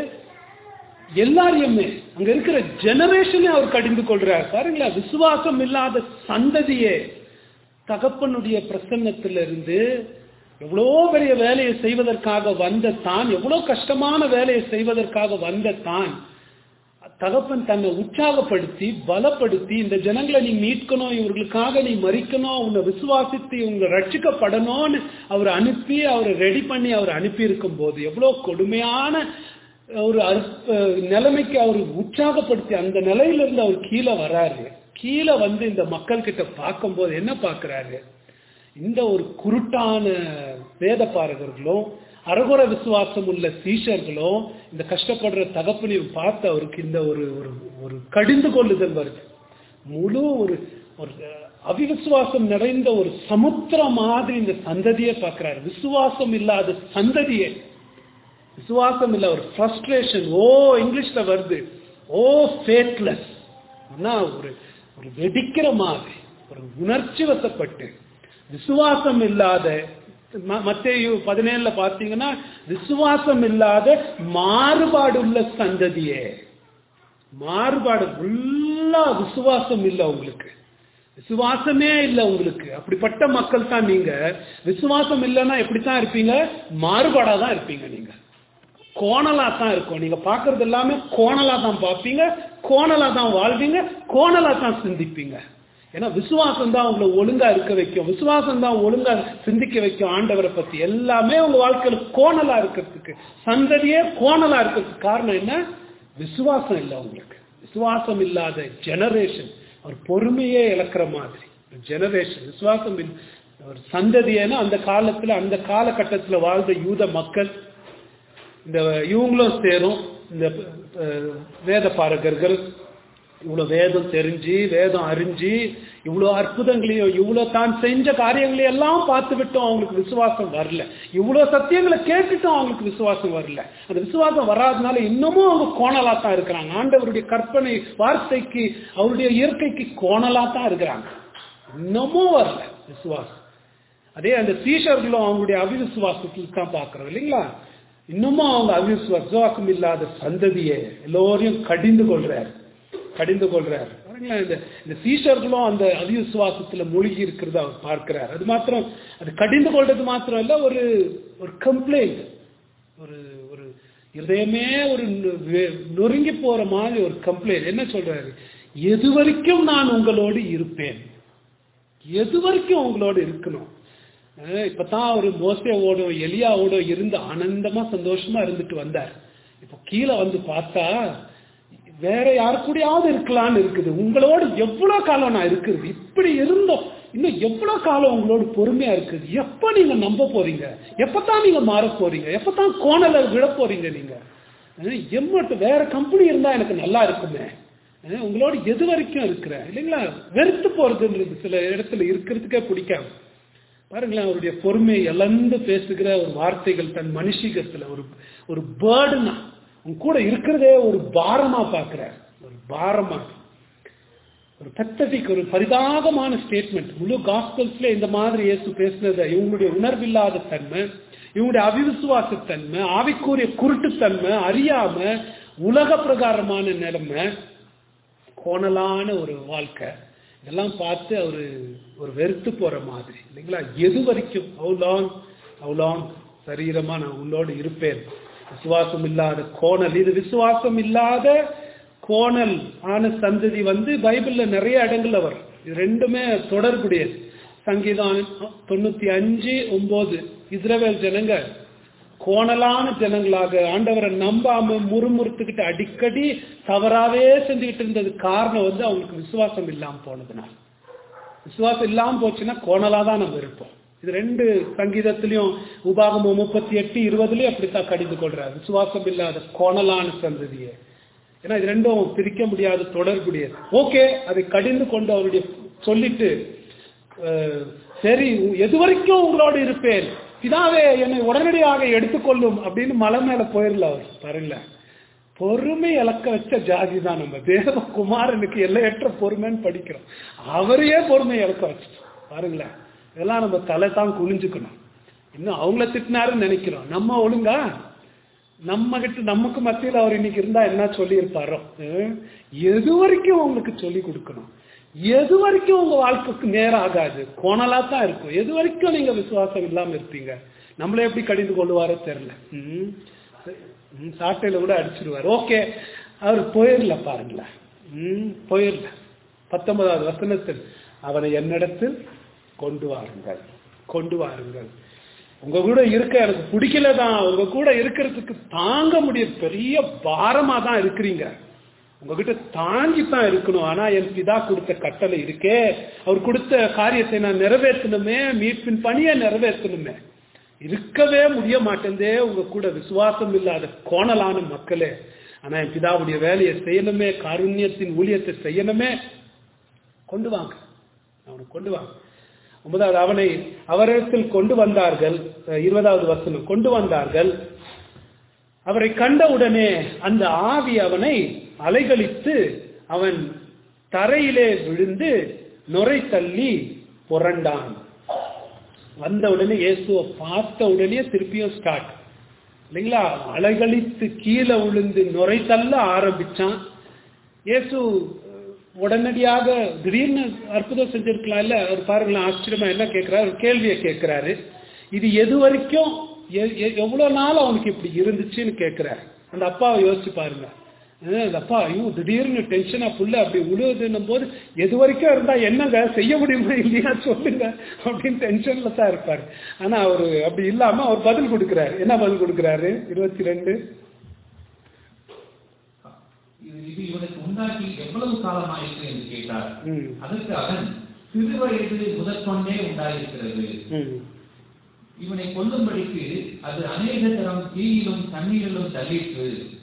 S2: எல்லாரையுமே அங்க இருக்கிற ஜெனரேஷனே அவர் கடிந்து கொள்றார் பாருங்களா விசுவாசம் இல்லாத சந்ததியே தகப்பனுடைய பிரசன்னத்திலிருந்து எவ்வளோ பெரிய வேலையை செய்வதற்காக வந்த தான் எவ்வளோ கஷ்டமான வேலையை செய்வதற்காக வந்த தான் தகப்பன் தன்னை உற்சாகப்படுத்தி பலப்படுத்தி இந்த ஜனங்களை நீ மீட்கணும் இவர்களுக்காக நீ மறிக்கணும் உன்னை விசுவாசித்து இவங்க ரட்சிக்கப்படணும்னு அவர் அனுப்பி அவரை ரெடி பண்ணி அவர் அனுப்பி இருக்கும் போது எவ்வளோ கொடுமையான ஒரு அற்ப நிலைமைக்கு அவர் உற்சாகப்படுத்தி அந்த நிலையிலிருந்து அவர் கீழே வராரு கீழே வந்து இந்த மக்கள் கிட்ட பார்க்கும்போது என்ன பார்க்கறாரு இந்த ஒரு குருட்டான வேத பாரகர்களும் அரகுர விசுவாசம் உள்ள சீஷர்களும் இந்த கஷ்டப்படுற தகப்பனையும் பார்த்து அவருக்கு இந்த ஒரு ஒரு ஒரு கடிந்து கொள்ளுதல் வருது முழு ஒரு ஒரு அவிவிசுவாசம் நிறைந்த ஒரு சமுத்திரம் மாதிரி இந்த சந்ததியை பார்க்கிறார் விசுவாசம் இல்லாத சந்ததியை விசுவாசம் இல்ல ஒரு ஃப்ரஸ்ட்ரேஷன் ஓ இங்கிலீஷ்ல வருது ஓ ஃபேட்லெஸ் ஒரு ஒரு வெடிக்கிற மாதிரி ஒரு உணர்ச்சி வசப்பட்டு விசுவாசம் இல்லாத மத்தேயு பதினேழுல பார்த்தீங்கன்னா விசுவாசம் இல்லாத மாறுபாடு உள்ள சந்ததியே மாறுபாடு ஃபுல்லா விசுவாசம் இல்லை உங்களுக்கு விசுவாசமே இல்லை உங்களுக்கு அப்படிப்பட்ட மக்கள் தான் நீங்க விசுவாசம் இல்லைன்னா எப்படித்தான் இருப்பீங்க மாறுபாடா தான் இருப்பீங்க நீங்க கோணலா தான் இருக்கும் நீங்க பாக்குறது எல்லாமே கோணலா தான் பார்ப்பீங்க கோணலா தான் வாழ்வீங்க கோணலா தான் சிந்திப்பீங்க ஏன்னா விசுவாசம் தான் உங்களை ஒழுங்கா இருக்க வைக்கும் விசுவாசம் தான் ஒழுங்கா சிந்திக்க வைக்கும் ஆண்டவரை பத்தி எல்லாமே உங்க வாழ்க்கையில கோணலா இருக்கிறதுக்கு சந்ததியே கோணலா இருக்கிறதுக்கு காரணம் என்ன விசுவாசம் இல்லை உங்களுக்கு விசுவாசம் இல்லாத ஜெனரேஷன் ஒரு பொறுமையே இழக்கிற மாதிரி ஜெனரேஷன் விசுவாசம் ஒரு சந்ததியேன்னா அந்த காலத்துல அந்த காலகட்டத்துல வாழ்ந்த யூத மக்கள் இந்த இவங்களும் சேரும் இந்த வேத பாரகர்கள் இவ்வளவு வேதம் தெரிஞ்சு வேதம் அறிஞ்சு இவ்வளவு அற்புதங்களையும் இவ்வளவு தான் செஞ்ச காரியங்களையும் எல்லாம் பார்த்து விட்டோம் அவங்களுக்கு விசுவாசம் வரல இவ்வளவு சத்தியங்களை கேட்டுட்டும் அவங்களுக்கு விசுவாசம் வரல அந்த விசுவாசம் வராதனால இன்னமும் அவங்க கோணலா தான் இருக்கிறாங்க ஆண்டவருடைய கற்பனை வார்த்தைக்கு அவருடைய இயற்கைக்கு கோணலா தான் இருக்கிறாங்க இன்னமும் வரல விசுவாசம் அதே அந்த சீஷர்களும் அவங்களுடைய அவிசுவாசத்தில் தான் பார்க்கிறோம் இல்லைங்களா இன்னமும் அவங்க அவிசுவாசம் இல்லாத சந்ததியை எல்லோரையும் கடிந்து கொள்றாரு கடிந்து கொள்றாரு பாருங்களேன் இந்த இந்த சீஷர்களும் அந்த அவிசுவாசத்துல மூழ்கி இருக்கிறத அவர் பார்க்கிறார் அது மாத்திரம் அது கடிந்து கொள்றது மாத்திரம் இல்ல ஒரு ஒரு கம்ப்ளைண்ட் ஒரு ஒரு இதயமே ஒரு நொ- வெ- நொறுங்கி போற மாதிரி ஒரு கம்ப்ளைண்ட் என்ன சொல்றாரு எது வரைக்கும் நான் உங்களோடு இருப்பேன் எது வரைக்கும் உங்களோட இருக்கணும் அஹ் இப்பதான் அவர் மோசையோடும் எலியாவோடும் இருந்து ஆனந்தமா சந்தோஷமா இருந்துட்டு வந்தார் இப்போ கீழே வந்து பார்த்தா வேற யாரு கூடயாவது இருக்கலாம்னு இருக்குது உங்களோட எவ்வளவு காலம் நான் இருக்குது இப்படி இருந்தோம் இன்னும் எவ்வளவு காலம் உங்களோட பொறுமையா இருக்குது எப்ப நீங்க நம்ப போறீங்க எப்பதான் நீங்க மாற போறீங்க எப்பதான் கோணல விழ போறீங்க நீங்க அஹ் எம்மட்டு வேற கம்பெனி இருந்தா எனக்கு நல்லா இருக்குமே அஹ் உங்களோட எது வரைக்கும் இருக்கிறேன் இல்லைங்களா வெறுத்து போறதுன்றது சில இடத்துல இருக்கிறதுக்கே பிடிக்காம பாருங்களேன் அவருடைய பொறுமையை இழந்து பேசுகிற ஒரு வார்த்தைகள் தன் மனுஷிகத்துல ஒரு ஒரு பேர்டுனா உன் கூட இருக்கிறதே ஒரு பாரமா பார்க்கிறார் ஒரு பாரமா ஒரு பத்ததிக்கு ஒரு பரிதாபமான ஸ்டேட்மெண்ட் முழு காஸ்பல்ஸ்ல இந்த மாதிரி இயேசு பேசுனது இவங்களுடைய உணர்வில்லாத தன்மை இவங்களுடைய அவிசுவாச தன்மை ஆவிக்குரிய குருட்டுத்தன்மை அறியாம உலக பிரகாரமான நிலைமை கோணலான ஒரு வாழ்க்கை இதெல்லாம் பார்த்து அவரு ஒரு வெறுத்து போற மாதிரி இல்லைங்களா எது வரைக்கும் அவ்வளோங் அவ்வளோங் சரீரமா நான் உள்ளோடு இருப்பேன் விசுவாசம் இல்லாத கோணல் இது விசுவாசம் இல்லாத கோணல் ஆன சந்ததி வந்து பைபிள்ல நிறைய இடங்கள்ல வரும் இது ரெண்டுமே தொடர்புடையது சங்கீதம் தொண்ணூத்தி அஞ்சு ஒன்பது இஸ்ரவேல் ஜனங்க கோணலான ஜனங்களாக ஆண்டவரை நம்பாம முறுமுறுத்துக்கிட்டு அடிக்கடி தவறாவே செஞ்சுக்கிட்டு இருந்தது காரணம் வந்து அவங்களுக்கு விசுவாசம் இல்லாம போனதுனால விசுவாசம் இல்லாம போச்சுன்னா கோணலா தான் நம்ம இருப்போம் இது ரெண்டு சங்கீதத்திலையும் உபாகமம் முப்பத்தி எட்டு இருபதுலயும் அப்படித்தான் கடிந்து கொள்றாரு விசுவாசம் இல்லாத கோணலான சந்ததியை ஏன்னா இது ரெண்டும் பிரிக்க முடியாத தொடர்புடையது ஓகே அதை கடிந்து கொண்டு அவருடைய சொல்லிட்டு அஹ், சரி எது வரைக்கும் உங்களோடு இருப்பேன் பிதாவே என்னை உடனடியாக எடுத்துக்கொள்ளும் அப்படின்னு மலை மேல போயிடல அவர் பாருங்களேன் பொறுமை இழக்க வச்ச ஜாதி தான் நம்ம தேவகுமாரனுக்கு எல்லையற்ற பொறுமைன்னு படிக்கிறோம் அவரையே பொறுமை இழக்க வச்சுட்டோம் பாருங்களேன் இதெல்லாம் நம்ம தலை தான் குனிஞ்சுக்கணும் இன்னும் அவங்கள திட்டினாருன்னு நினைக்கிறோம் நம்ம ஒழுங்கா நம்ம கிட்ட நமக்கு மத்தியில் அவர் இன்னைக்கு இருந்தா என்ன சொல்லியிருப்பாரோ ஹம்? எது வரைக்கும் உங்களுக்கு சொல்லி கொடுக்கணும் எது வரைக்கும் உங்க வாழ்க்கைக்கு நேரம் ஆகாது கோணலா தான் இருக்கும் எது வரைக்கும் நீங்க விசுவாசம் இல்லாம இருப்பீங்க நம்மள எப்படி கடிந்து கொள்வாரோ தெரியல ம். ம், சாட்டையில கூட அடிச்சிருவார் ஓகே அவர் போயிடல பாருங்களேன் ம், போயிடல பத்தொன்பதாவது வசனத்தில் அவனை என்னிடத்தில் கொண்டு வாருங்கள் கொண்டு வாருங்கள் உங்க கூட இருக்க எனக்கு பிடிக்கல தான் உங்க கூட இருக்கிறதுக்கு தாங்க முடிய பெரிய பாரமா தான் இருக்கிறீங்க உங்ககிட்ட தாங்கி தான் இருக்கணும் ஆனா என் பிதா கொடுத்த கட்டளை இருக்கே அவர் கொடுத்த காரியத்தை நான் நிறைவேற்றணுமே மீட்பின் பணியை நிறைவேற்றணுமே இருக்கவே முடிய மாட்டேந்தே உங்க கூட விசுவாசம் இல்லாத கோணலான மக்களே ஆனா என் பிதாவுடைய வேலையை செய்யணுமே காருண்யத்தின் ஊழியத்தை செய்யணுமே கொண்டு வாங்க அவனை கொண்டு வாங்க ஒன்பதாவது அவனை அவரிடத்தில் கொண்டு வந்தார்கள் அஹ் இருபதாவது வசனம் கொண்டு வந்தார்கள் அவரை கண்டவுடனே அந்த ஆவி அவனை அலைகளித்து அவன் தரையிலே விழுந்து நுரை தள்ளி புரண்டான் வந்த உடனே இயேசுவை பார்த்த உடனே திருப்பியும் ஸ்டார்ட் இல்லைங்களா அலைகளித்து கீழே விழுந்து நுரை தள்ள ஆரம்பிச்சான் இயேசு அஹ், உடனடியாக திடீர்னு அற்புதம் செஞ்சிருக்கலாம் இல்ல அவர் பாருங்களேன் ஆச்சரியமா என்ன கேட்கிறாரு ஒரு கேள்வியை கேட்கிறாரு இது எது வரைக்கும் எ- எ- எவ்வளவு நாள் அவனுக்கு இப்படி இருந்துச்சுன்னு கேட்கிறாரு அந்த அப்பாவை யோசிச்சு பாருங்க அஹ், அந்த அப்பா ஐயோ திடீர்னு டென்ஷனா புள்ள அப்படி உழுவுதுன்னும் போது எது வரைக்கும் இருந்தா என்னங்க செய்ய முடியுமா இல்லையா சொல்லுங்க அப்படின்னு டென்ஷன்ல தான் இருப்பாரு ஆனா அவரு அப்படி இல்லாம அவர் பதில் கொடுக்கிறாரு என்ன பதில் கொடுக்கிறாரு இருபத்தி ரெண்டு
S3: இது இது இவனுக்கு உண்டாக்கி எவ்வளவு காலமாயிற்று என்று கேட்டார்
S2: ம்.
S3: அதற்கு அவன் சிறு வயது முதற்கொண்டே உண்டாயிருக்கிறது
S2: ம்
S3: இவனை கொல்லும்படிக்கு அது அநேக தரம் தீயிலும் தண்ணீரிலும் தள்ளிற்று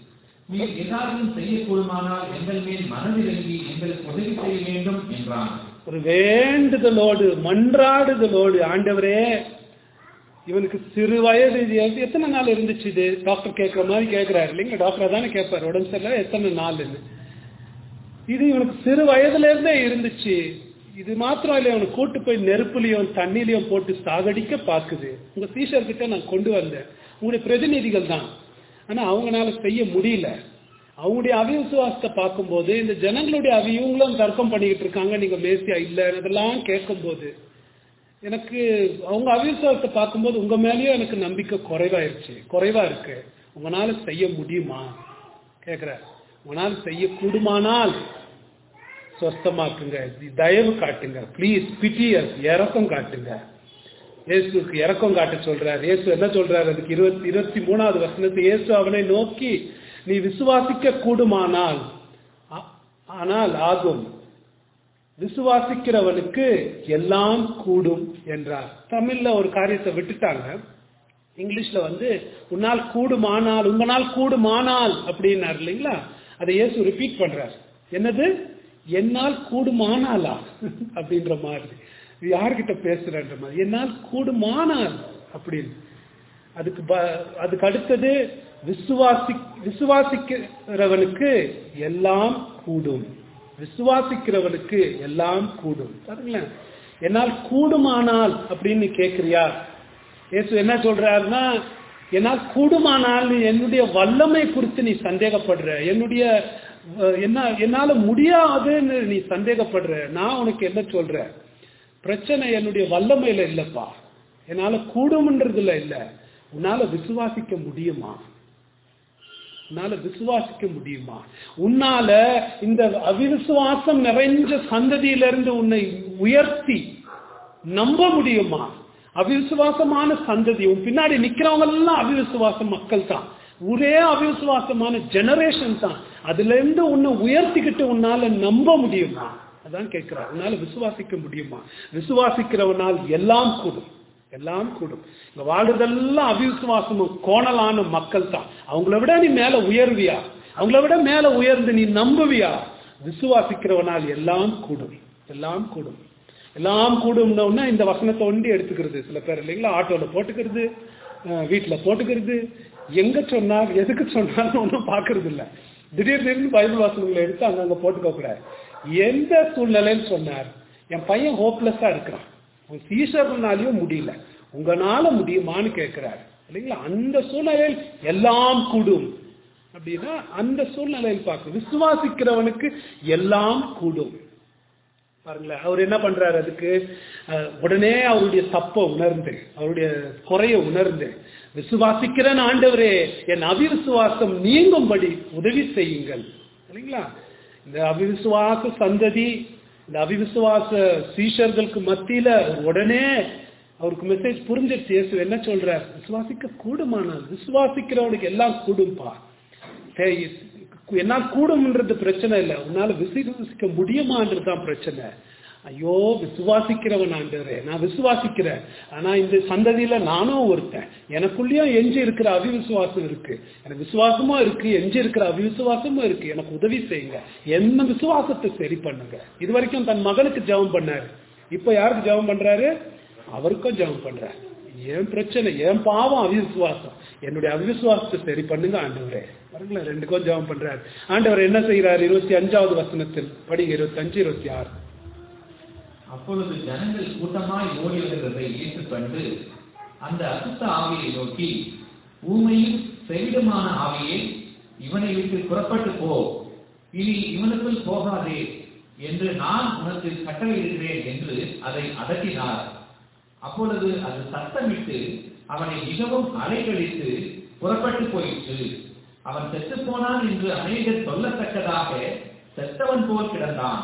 S3: நீர் ஏதாவது செய்யக்கூடுமானால் எங்கள் மேல் மனதிறங்கி எங்களுக்கு உதவி செய்ய வேண்டும் என்றான்
S2: ஒரு வேண்டுதலோடு மன்றாடுதலோடு ஆண்டவரே இவனுக்கு சிறு வயது இது எத்~ எத்தனை நாள் இருந்துச்சு இது டாக்டர் கேட்குற மாதிரி கேட்கிறாரு இல்லைங்களா டாக்டர் தானே கேட்பாரு உடம்பு சரியில்லை எத்தனை நாள்னு இது இவனுக்கு சிறு வயதுல இருந்தே இருந்துச்சு இது மாத்திரம் இல்லை இவனை கூட்டு போய் நெருப்புலையும் தண்ணிலையும் போட்டு சாகடிக்க பார்க்குது உங்க டீச்சர் கிட்ட நான் கொண்டு வந்தேன் உங்களுடைய பிரதிநிதிகள் தான் ஆனா அவங்களால செய்ய முடியல அவங்களுடைய அவிசுவாசத்தை பார்க்கும்போது இந்த ஜனங்களுடைய அவி இவங்களும் தர்க்கம் பண்ணிக்கிட்டு இருக்காங்க நீங்க மேசியா இல்ல இதெல்லாம் கேட்கும்போது எனக்கு அவங்க அவிசுவாசத்தை பார்க்கும்போது உங்க மேலேயும் எனக்கு நம்பிக்கை குறைவாயிருச்சு குறைவா இருக்கு உங்களால செய்ய முடியுமா கேக்குற உங்களால செய்ய கூடுமானால் சொஸ்தமாக்குங்க தயவு காட்டுங்க ப்ளீஸ் பிட்டியஸ் இறக்கம் காட்டுங்க இயேசுக்கு இறக்கம் காட்ட சொல்றார் இயேசு என்ன சொல்றாரு அதுக்கு இருபத்தி இருபத்தி மூணாவது வசனத்தை இயேசு அவனை நோக்கி நீ விசுவாசிக்க கூடுமானால் ஆ- ஆனால் ஆகும் விசுவாசிக்கிறவனுக்கு எல்லாம் கூடும் என்றார் தமிழ்ல ஒரு காரியத்தை விட்டுட்டாங்க இங்கிலீஷ்ல வந்து உன்னால் கூடுமானால் உங்களால் கூடுமானால் அப்படின்னாரு இல்லைங்களா அதை இயேசு ரிப்பீட் பண்றார் என்னது என்னால் கூடுமானாலா அப்படின்ற மாதிரி இது யார்கிட்ட பேசுறன்ற மாதிரி என்னால் கூடுமானால் அப்படின்னு அதுக்கு ப- அதுக்கு அடுத்தது விசுவாசி விசுவாசிக்கிறவனுக்கு எல்லாம் கூடும் விசுவாசிக்கிறவனுக்கு எல்லாம் கூடும் பாருங்களேன் என்னால் கூடுமானால் அப்படின்னு கேட்கிறியா இயேசு என்ன சொல்றாருன்னா என்னால் கூடுமானால் நீ என்னுடைய வல்லமை குறித்து நீ சந்தேகப்படுற என்னுடைய அஹ், என்ன என்னால முடியாதுன்னு நீ சந்தேகப்படுற நான் உனக்கு என்ன சொல்றேன் பிரச்சனை என்னுடைய வல்லமையில இல்லப்பா என்னால கூடும்ன்றதுல இல்ல உன்னால விசுவாசிக்க முடியுமா உன்னால விசுவாசிக்க முடியுமா உன்னால இந்த அவிசுவாசம் நிறைஞ்ச சந்ததியிலிருந்து உன்னை உயர்த்தி நம்ப முடியுமா அவிசுவாசமான சந்ததி உன் பின்னாடி நிக்கிறவங்க எல்லாம் அவிசுவாச மக்கள் தான் ஒரே அவிசுவாசமான ஜெனரேஷன் தான் அதுல இருந்து உன்னை உயர்த்திக்கிட்டு உன்னால நம்ப முடியுமா அதான் கேட்கிறார் உன்னால விசுவாசிக்க முடியுமா விசுவாசிக்கிறவனால் எல்லாம் கூடும் எல்லாம் கூடும் இங்க வாழ்றதெல்லாம் அவிசுவாசமும் கோணலான மக்கள் தான் அவங்கள விட நீ மேல உயர்வியா அவங்கள விட மேல உயர்ந்து நீ நம்புவியா விசுவாசிக்கிறவனால் எல்லாம் கூடும் எல்லாம் கூடும் எல்லாம் கூடும்னோன்னா இந்த வசனத்தை ஒண்டி எடுத்துக்கிறது சில பேர் இல்லைங்களா ஆட்டோல போட்டுக்கிறது அஹ் வீட்டுல போட்டுக்கிறது எங்க சொன்னார் எதுக்கு சொன்னார்னு ஒன்றும் பாக்குறது இல்ல திடீர் திடீர்னு பைபிள் வாசனங்களை எடுத்து அங்கங்க போட்டுக்க கூடாது எந்த சூழ்நிலைன்னு சொன்னார் என் பையன் ஹோப்லெஸ்ஸா இருக்கிறான் உன் சீசர்னாலையும் முடியல உங்களால முடியுமான்னு கேட்கிறார் இல்லைங்களா அந்த சூழ்நிலையில் எல்லாம் கூடும் அப்படின்னா அந்த சூழ்நிலையில் பார்க்க விசுவாசிக்கிறவனுக்கு எல்லாம் கூடும் பாருங்களேன் அவர் என்ன பண்றாரு அதுக்கு அஹ், உடனே அவருடைய தப்பை உணர்ந்து அவருடைய குறைய உணர்ந்து விசுவாசிக்கிறேன் ஆண்டவரே என் அவிசுவாசம் நீங்கும்படி உதவி செய்யுங்கள் இல்லைங்களா இந்த அவிசுவாச சந்ததி இந்த அவிசுவாச சீஷர்களுக்கு மத்தியில அவர் உடனே அவருக்கு மெசேஜ் புரிஞ்சிருச்சு இயேசு என்ன சொல்றார் விசுவாசிக்க கூடுமானால் விசுவாசிக்கிறவனுக்கு எல்லாம் கூடும்பா சரி, என்னால் கூடும்ன்றது பிரச்சனை இல்லை உன்னால விசுவாசிக்க முடியுமான்றது தான் பிரச்சனை ஐயோ விசுவாசிக்கிறவன் ஆண்டவரே நான் விசுவாசிக்கிறேன் ஆனா இந்த சந்ததியில நானும் ஒருத்தன் எனக்குள்ளேயும் எஞ்சி இருக்கிற அவிவிசுவாசம் இருக்கு எனக்கு விசுவாசமும் இருக்கு எஞ்சி இருக்கிற அவிவிசுவாசமும் இருக்கு எனக்கு உதவி செய்யுங்க என்ன விசுவாசத்தை சரி பண்ணுங்க இது வரைக்கும் தன் மகனுக்கு ஜெபம் பண்ணாரு இப்ப யாருக்கு ஜெபம் பண்றாரு அவருக்கும் ஜெபம் பண்றாரு என் பிரச்சனை என் பாவம் அவிசுவாசம் என்னுடைய அவிசுவாசத்தை சரி பண்ணுங்க ஆண்டவரே பாருங்களேன் ரெண்டுக்கும் ஜெபம் பண்றாரு ஆண்டவர் என்ன செய்யறாரு இருபத்தி அஞ்சாவது வசனத்தில் படிங்க இருபத்தி அஞ்சு இருபத்தி ஆறு
S3: அப்பொழுது ஜனங்கள் கூட்டமாய் ஓடி வருகிறதை இயேசு கண்டு அந்த அசுத்த ஆவியை நோக்கி ஊமையும் செவிடுமான ஆவியே இவனை விட்டு புறப்பட்டு போ இனி இவனுக்குள் போகாதே என்று நான் உனக்கு கட்டளையிடுகிறேன் என்று அதை அதட்டினார் அப்பொழுது அது சத்தமிட்டு அவனை மிகவும் அலைகழித்து புறப்பட்டு போயிற்று அவன் செத்துப் போனான் என்று அநேகர் சொல்லத்தக்கதாக செத்தவன் போல் கிடந்தான்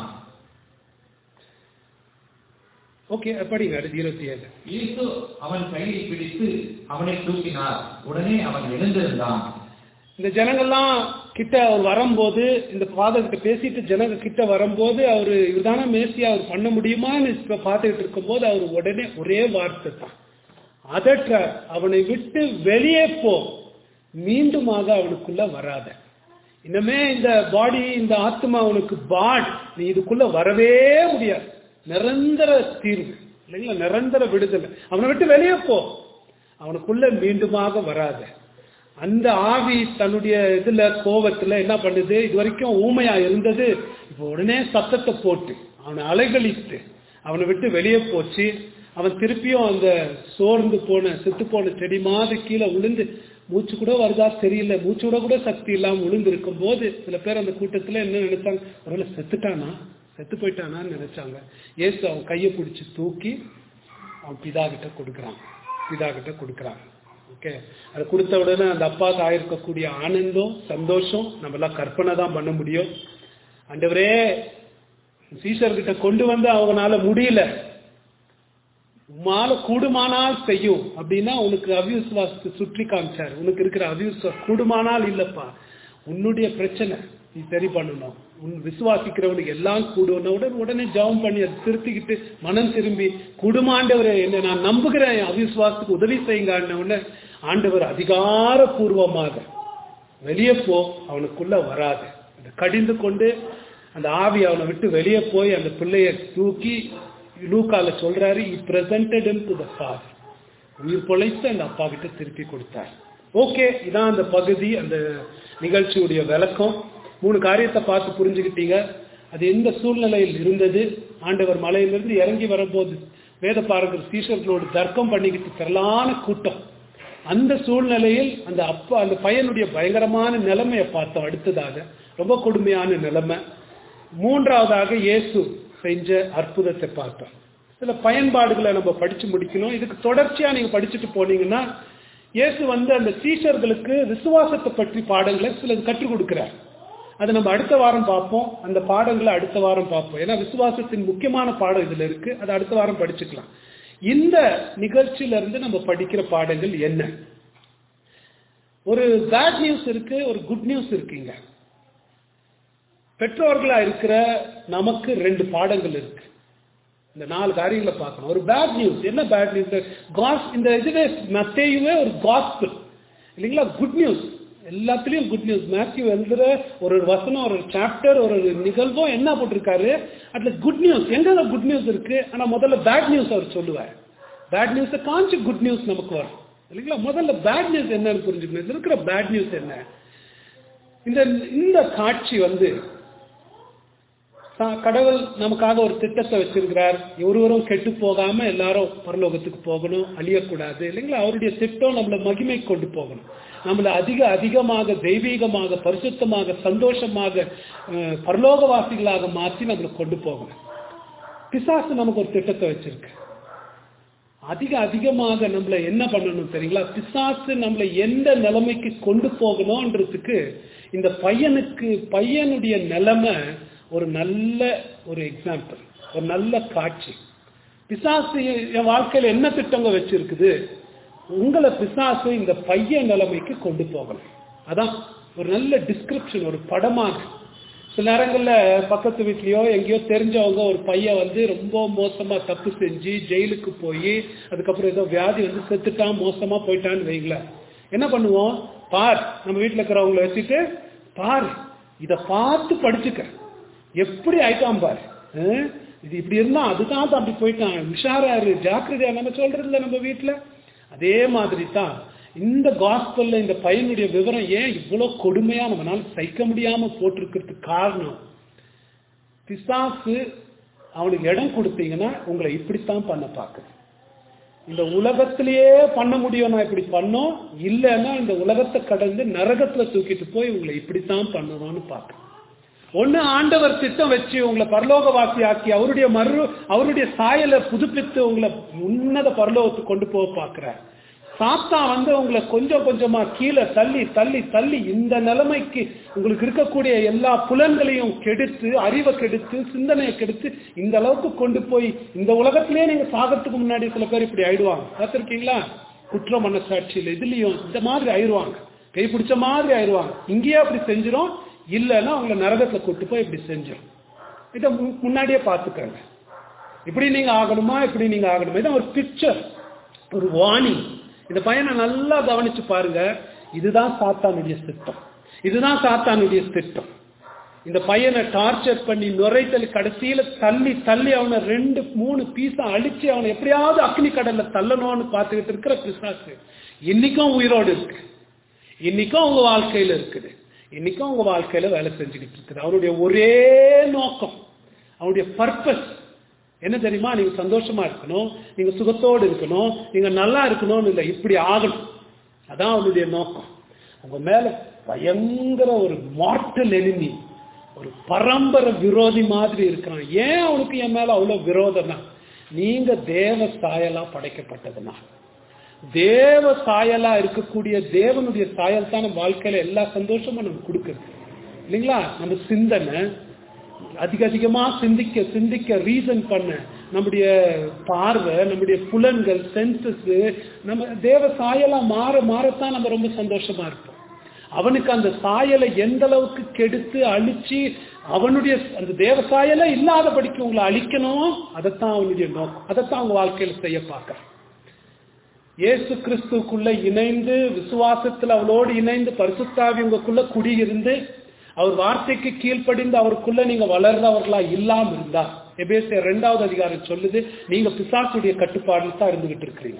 S2: ஓகே படிங்க அடுத்து இருபத்தி ஏழு
S3: இயேசு அவன் கையை பிடித்து அவனை தூக்கினார் உடனே அவன் எழுந்திருந்தான்
S2: இந்த ஜனங்கள்லாம் கிட்ட அவர் வரும்போது இந்த ஃபாதர் கிட்ட பேசிட்டு ஜனங்க கிட்ட வரும்போது அவர் இவர்தானே மேசியா அவர் பண்ண முடியுமான்னு இப்ப பார்த்துக்கிட்டு இருக்கும்போது அவர் உடனே ஒரே வார்த்தை தான் அதற்ற அவனை விட்டு வெளியே போ மீண்டுமாக அவனுக்குள்ள வராத இன்னமே இந்த பாடி இந்த ஆத்மா உனக்கு பாட் நீ இதுக்குள்ள வரவே முடியாது நிரந்தர தீர்வு இல்லைங்களா நிரந்தர விடுதலை அவனை விட்டு வெளியே போ அவனுக்குள்ள மீண்டுமாக வராத அந்த ஆவி தன்னுடைய இதுல கோபத்துல என்ன பண்ணுது இது வரைக்கும் ஊமையா இருந்தது இப்போ உடனே சத்தத்தை போட்டு அவனை அலைகழித்து அவனை விட்டு வெளியே போச்சு அவன் திருப்பியும் அந்த சோர்ந்து போன செத்து போன செடி மாதிரி கீழே விழுந்து மூச்சு கூட வருதா தெரியல மூச்சு விட கூட சக்தி இல்லாம விழுந்து இருக்கும் போது சில பேர் அந்த கூட்டத்துல என்ன நினைச்சாங்க ஒருவேளை செத்துட்டானா செத்து போயிட்டானான்னு நினைச்சாங்க ஏசு அவன் கையை பிடிச்சி தூக்கி அவன் பிதா கிட்ட கொடுக்குறான் பிதா கிட்ட கொடுக்குறான் ஓகே அதை கொடுத்த உடனே அந்த அப்பாவுக்கு ஆயிருக்கக்கூடிய ஆனந்தம் சந்தோஷம் நம்ம எல்லாம் கற்பனை தான் பண்ண முடியும் ஆண்டவரே சீசர்கிட்ட கொண்டு வந்து அவங்களால முடியல உமால கூடுமானால் செய்யும் அப்படின்னா உனக்கு அவிவிசுவாசத்தை சுற்றி காமிச்சார் உனக்கு இருக்கிற அவிவிசுவாசம் கூடுமானால் இல்லப்பா உன்னுடைய பிரச்சனை நீ சரி பண்ணணும் உன் விசுவாசிக்கிறவனுக்கு எல்லாம் கூடுன உடனே உடனே ஜெபம் பண்ணி அதை திருத்திக்கிட்டு மனம் திரும்பி குடுமாண்டவரை என்ன நான் நம்புகிறேன் அவிசுவாசத்துக்கு உதவி செய்யுங்க உடனே ஆண்டவர் அதிகாரப்பூர்வமாக வெளியே போ அவனுக்குள்ள வராது அந்த கடிந்து கொண்டு அந்த ஆவி அவனை விட்டு வெளியே போய் அந்த பிள்ளைய தூக்கி லூக்கால சொல்றாரு he presented to the father உயிர் பொழைத்து அந்த அப்பா கிட்ட திருப்பி கொடுத்தார் ஓகே இதான் அந்த பகுதி அந்த நிகழ்ச்சியுடைய விளக்கம் மூணு காரியத்தை பார்த்து புரிஞ்சுக்கிட்டீங்க அது எந்த சூழ்நிலையில் இருந்தது ஆண்டவர் மலையிலிருந்து இறங்கி வரும்போது வேத பாரம்பரிய சீஷர்களோடு தர்க்கம் பண்ணிக்கிட்டு திரளான கூட்டம் அந்த சூழ்நிலையில் அந்த அப்பா அந்த பையனுடைய பயங்கரமான நிலைமையை பார்த்தோம் அடுத்ததாக ரொம்ப கொடுமையான நிலைமை மூன்றாவதாக இயேசு செஞ்ச அற்புதத்தை பார்த்தோம் சில பயன்பாடுகளை நம்ம படிச்சு முடிக்கணும் இதுக்கு தொடர்ச்சியா நீங்க படிச்சுட்டு போனீங்கன்னா இயேசு வந்து அந்த சீஷர்களுக்கு விசுவாசத்தை பற்றி பாடங்களை சிலது கற்றுக் கொடுக்கிறார் அதை நம்ம அடுத்த வாரம் பார்ப்போம் அந்த பாடங்களை அடுத்த வாரம் பார்ப்போம் ஏன்னா விசுவாசத்தின் முக்கியமான பாடம் இதுல இருக்கு அதை அடுத்த வாரம் படிச்சுக்கலாம் இந்த நிகழ்ச்சியில இருந்து நம்ம படிக்கிற பாடங்கள் என்ன ஒரு பேட் நியூஸ் இருக்கு ஒரு குட் நியூஸ் இருக்குங்க பெற்றோர்களா இருக்கிற நமக்கு ரெண்டு பாடங்கள் இருக்கு இந்த நாலு காரியங்களை பார்க்கணும் ஒரு பேட் நியூஸ் என்ன பேட் நியூஸ் காஸ் இந்த இதுவே மத்தேயுவே ஒரு காஸ்பிள் இல்லைங்களா குட் நியூஸ் எல்லாத்துலயும் குட் நியூஸ் மேத்யூ எழுதுற ஒரு வசனம் ஒரு சாப்டர் ஒரு நிகழ்வோ என்ன போட்டிருக்காரு அதுல குட் நியூஸ் எங்க குட் நியூஸ் இருக்கு ஆனா முதல்ல பேட் நியூஸ் அவர் சொல்லுவார் பேட் நியூஸை காமிச்சு குட் நியூஸ் நமக்கு வரும் இல்லைங்களா முதல்ல பேட் நியூஸ் என்னன்னு புரிஞ்சுக்கணும் இதுல இருக்கிற பேட் நியூஸ் என்ன இந்த இந்த காட்சி வந்து கடவுள் நமக்காக ஒரு திட்டத்தை வச்சிருக்கிறார் ஒருவரும் கெட்டு போகாம எல்லாரும் பரலோகத்துக்கு போகணும் அழியக்கூடாது இல்லைங்களா அவருடைய திட்டம் நம்மளை மகிமை கொண்டு போகணும் நம்மளை அதிக அதிகமாக தெய்வீகமாக பரிசுத்தமாக சந்தோஷமாக பரலோகவாசிகளாக மாற்றி நம்மளை கொண்டு போகணும் பிசாசு நமக்கு ஒரு திட்டத்தை வச்சிருக்கு அதிக அதிகமாக நம்மளை என்ன பண்ணணும் தெரியுங்களா பிசாசு நம்மளை எந்த நிலைமைக்கு கொண்டு போகணும்ன்றதுக்கு இந்த பையனுக்கு பையனுடைய நிலைமை ஒரு நல்ல ஒரு எக்ஸாம்பிள் ஒரு நல்ல காட்சி பிசாசு என் வாழ்க்கையில என்ன திட்டங்க வச்சிருக்குது உங்களை பிசாசு இந்த பையன் நிலைமைக்கு கொண்டு போகணும் அதான் ஒரு நல்ல டிஸ்கிரிப்ஷன் ஒரு படமாக சில நேரங்கள்ல பக்கத்து வீட்லயோ எங்கேயோ தெரிஞ்சவங்க ஒரு பையன் வந்து ரொம்ப மோசமா தப்பு செஞ்சு ஜெயிலுக்கு போய் அதுக்கப்புறம் ஏதோ வியாதி வந்து செத்துட்டான் மோசமா போயிட்டான்னு வைங்களேன் என்ன பண்ணுவோம் பார் நம்ம வீட்டுல இருக்கிறவங்கள வச்சுட்டு பார் இத பார்த்து படிச்சுக்க எப்படி ஆயிட்டான் பாரு இது இப்படி இருந்தா அதுதான் அப்படி போயிட்டான் உஷாராரு ஜாக்கிரதையா நம்ம சொல்றது இல்லை நம்ம வீட்டுல அதே மாதிரி தான் இந்த காஸ்பல்ல இந்த பையனுடைய விவரம் ஏன் இவ்வளவு கொடுமையா நம்மளால சகிக்க முடியாம போட்டிருக்கிறதுக்கு காரணம் பிசாசு அவனுக்கு இடம் கொடுத்தீங்கன்னா உங்களை இப்படித்தான் பண்ண பார்க்குது இந்த உலகத்திலேயே பண்ண முடியும் நான் இப்படி பண்ணோம் இல்லைன்னா இந்த உலகத்தை கடந்து நரகத்துல தூக்கிட்டு போய் உங்களை இப்படித்தான் பண்ணணும்னு பார்க்க ஒண்ணு ஆண்டவர் திட்டம் வச்சு உங்களை பரலோகவாசி ஆக்கி அவருடைய மறு அவருடைய சாயலை புதுப்பித்து உங்களை உன்னத பரலோகத்துக்கு கொண்டு போக பார்க்கிறார் சாத்தா வந்து உங்களை கொஞ்சம் கொஞ்சமா கீழே தள்ளி தள்ளி தள்ளி இந்த நிலைமைக்கு உங்களுக்கு இருக்கக்கூடிய எல்லா புலன்களையும் கெடுத்து அறிவை கெடுத்து சிந்தனையை கெடுத்து இந்த அளவுக்கு கொண்டு போய் இந்த உலகத்திலேயே நீங்க சாகத்துக்கு முன்னாடி சில பேர் இப்படி ஆயிடுவாங்க பார்த்துருக்கீங்களா குற்ற மனசாட்சியில் இதுலயும் இந்த மாதிரி ஆயிடுவாங்க கை பிடிச்ச மாதிரி ஆயிடுவாங்க இங்கேயே அப்படி செஞ்சிடும் இல்லைன்னா அவங்களை நரகத்துல கூட்டு போய் இப்படி செஞ்சிடும் இதை முன்னாடியே பார்த்துக்கங்க இப்படி நீங்க ஆகணுமா இப்படி நீங்க ஆகணுமா இதான் ஒரு பிக்சர் ஒரு வாணி இந்த பையனை நல்லா கவனிச்சு பாருங்க இதுதான் சாத்தானுடைய சித்தம் இதுதான் சாத்தானுடைய திட்டம் இந்த பையனை டார்ச்சர் பண்ணி நுரைத்தல் கடைசியில தள்ளி தள்ளி அவனை ரெண்டு மூணு பீஸா அழிச்சு அவனை எப்படியாவது அக்னி கடல்ல தள்ளணும்னு பார்த்துக்கிட்டு இருக்கிற பிசாசு இன்னைக்கும் உயிரோடு இருக்கு இன்னைக்கும் உங்க வாழ்க்கையில இருக்குது இன்னைக்கும் உங்க வாழ்க்கையில வேலை செஞ்சுக்கிட்டு இருக்குது அவனுடைய ஒரே நோக்கம் அவனுடைய பர்பஸ் என்ன தெரியுமா நீங்க சந்தோஷமா இருக்கணும் நீங்க சுகத்தோடு இருக்கணும் நீங்க நல்லா இருக்கணும்னு இல்லை இப்படி ஆகணும் அதான் அவனுடைய நோக்கம் உங்க மேல பயங்கர ஒரு மார்டல் எனிமி ஒரு பரம்பரை விரோதி மாதிரி இருக்கிறான் ஏன் அவனுக்கு என் மேல அவ்வளவு விரோதம்னா நீங்க தேவ சாயலா படைக்கப்பட்டதுனா தேவ சாயலா இருக்கக்கூடிய தேவனுடைய சாயல் தான் நம்ம வாழ்க்கையில எல்லா சந்தோஷமும் நமக்கு கொடுக்குது இல்லைங்களா நம்ம சிந்தனை அதிக அதிகமா சிந்திக்க சிந்திக்க ரீசன் பண்ண நம்முடைய பார்வை நம்முடைய புலன்கள் சென்சஸ் நம்ம தேவ சாயலா மாற மாறத்தான் நம்ம ரொம்ப சந்தோஷமா இருப்போம் அவனுக்கு அந்த சாயலை எந்த அளவுக்கு கெடுத்து அழிச்சு அவனுடைய அந்த தேவ சாயலை இல்லாதபடிக்கு உங்களை அழிக்கணும் அதைத்தான் அவனுடைய நோக்கம் அதைத்தான் அவங்க வாழ்க்கையில செய்ய பார்க்கறான் இயேசு கிறிஸ்துக்குள்ள இணைந்து விசுவாசத்தில் அவளோடு இணைந்து பரிசுத்தாவி உங்களுக்குள்ள குடியிருந்து அவர் வார்த்தைக்கு கீழ்ப்படிந்து அவருக்குள்ள நீங்க வளர்றவர்களா இல்லாம இருந்தா எபேசிய ரெண்டாவது அதிகாரம் சொல்லுது நீங்க பிசாசுடைய கட்டுப்பாடுல தான் இருந்துகிட்டு இருக்கிறீங்க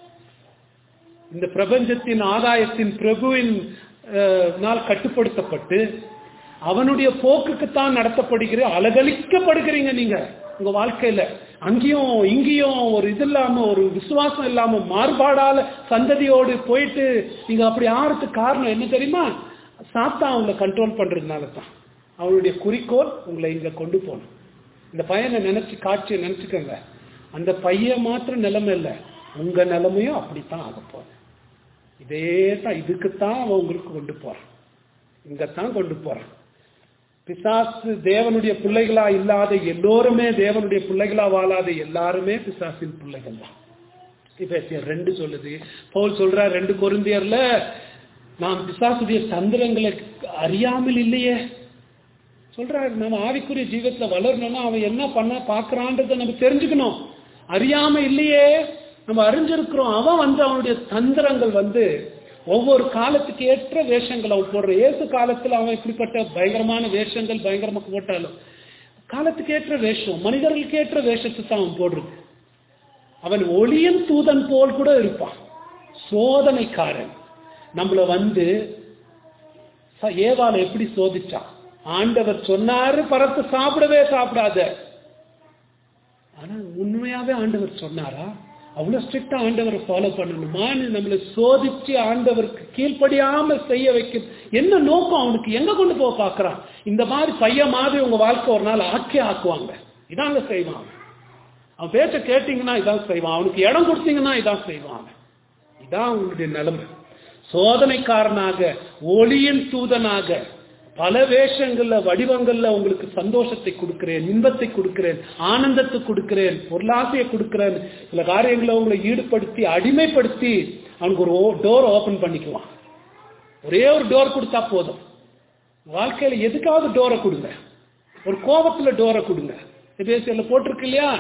S2: இந்த பிரபஞ்சத்தின் ஆதாயத்தின் பிரபுவின் அஹ், நாள் கட்டுப்படுத்தப்பட்டு அவனுடைய போக்குக்குத்தான் நடத்தப்படுகிற அலகழிக்கப்படுகிறீங்க நீங்க உங்க வாழ்க்கையில அங்கேயும் இங்கேயும் ஒரு இது இல்லாம ஒரு விசுவாசம் இல்லாம மாறுபாடால சந்ததியோடு போயிட்டு நீங்க அப்படி ஆறதுக்கு காரணம் என்ன தெரியுமா சாத்தா அவங்கள கண்ட்ரோல் பண்றதுனால தான் அவனுடைய குறிக்கோள் உங்களை இங்க கொண்டு போகணும் இந்த பையனை நினைச்சு காட்சியை நினைச்சுக்கோங்க அந்த பையன் மாத்திரம் நிலைமை இல்லை உங்க நிலைமையும் அப்படித்தான் ஆக போகுது இதே தான் இதுக்குத்தான் அவன் உங்களுக்கு கொண்டு போறான் இங்கத்தான் கொண்டு போறான் பிசாசு தேவனுடைய பிள்ளைகளா இல்லாத எல்லோருமே தேவனுடைய பிள்ளைகளா வாழாத எல்லாருமே பிசாசின் பிள்ளைகள் தான் எபேசியர் ரெண்டு சொல்லுது பவுல் சொல்ற ரெண்டு கொருந்தியர்ல நாம் பிசாசுடைய தந்திரங்களை அறியாமல் இல்லையே சொல்றாரு நம்ம ஆவிக்குரிய ஜீவத்துல வளரணும்னா அவன் என்ன பண்ண பாக்குறான்றத நம்ம தெரிஞ்சுக்கணும் அறியாம இல்லையே நம்ம அறிஞ்சிருக்கிறோம் அவன் வந்து அவனுடைய தந்திரங்கள் வந்து ஒவ்வொரு காலத்துக்கு ஏற்ற வேஷங்கள் அவன் போடுற ஏசு காலத்துல அவன் இப்படிப்பட்ட பயங்கரமான வேஷங்கள் பயங்கரமா போட்டாலும் காலத்துக்கு ஏற்ற வேஷம் மனிதர்களுக்கு ஏற்ற வேஷத்தை தான் அவன் போடுறது அவன் ஒளியின் தூதன் போல் கூட இருப்பான் சோதனைக்காரன் நம்மள வந்து ச- ஏவாளை எப்படி சோதிச்சான் ஆண்டவர் சொன்னாரு பரத்தை சாப்பிடவே சாப்பிடாத ஆனா உண்மையாவே ஆண்டவர் சொன்னாரா அவ்வளவு ஸ்ட்ரிக்டா ஆண்டவரை ஃபாலோ பண்ணணுமான்னு நம்மளை சோதிச்சு ஆண்டவருக்கு கீழ்ப்படியாம செய்ய வைக்க என்ன நோக்கம் அவனுக்கு எங்க கொண்டு போக பாக்குறான் இந்த மாதிரி பையன் மாதிரி உங்க வாழ்க்கை ஒரு நாள் ஆக்கி ஆக்குவாங்க இதாங்க செய்வான் அவன். அவன் பேச்ச கேட்டீங்கன்னா இதான் செய்வான் அவனுக்கு இடம் கொடுத்தீங்கன்னா இதான் செய்வான் அவன். இதான் அவனுடைய நிலைமை சோதனைக்காரனாக ஒளியின் தூதனாக பல வேஷங்கள்ல வடிவங்கள்ல உங்களுக்கு சந்தோஷத்தை கொடுக்கிறேன் இன்பத்தை கொடுக்கிறேன் ஆனந்தத்தை கொடுக்கிறேன் பொருளாசையை கொடுக்கிறேன் சில காரியங்களை உங்களை ஈடுபடுத்தி அடிமைப்படுத்தி அவனுக்கு ஒரு டோர் ஓபன் பண்ணிக்குவான் ஒரே ஒரு டோர் கொடுத்தா போதும் வாழ்க்கையில எதுக்காவது டோரை கொடுங்க ஒரு கோபத்துல டோரை கொடுங்க எபேசியர்ல போட்டிருக்கு இல்லையா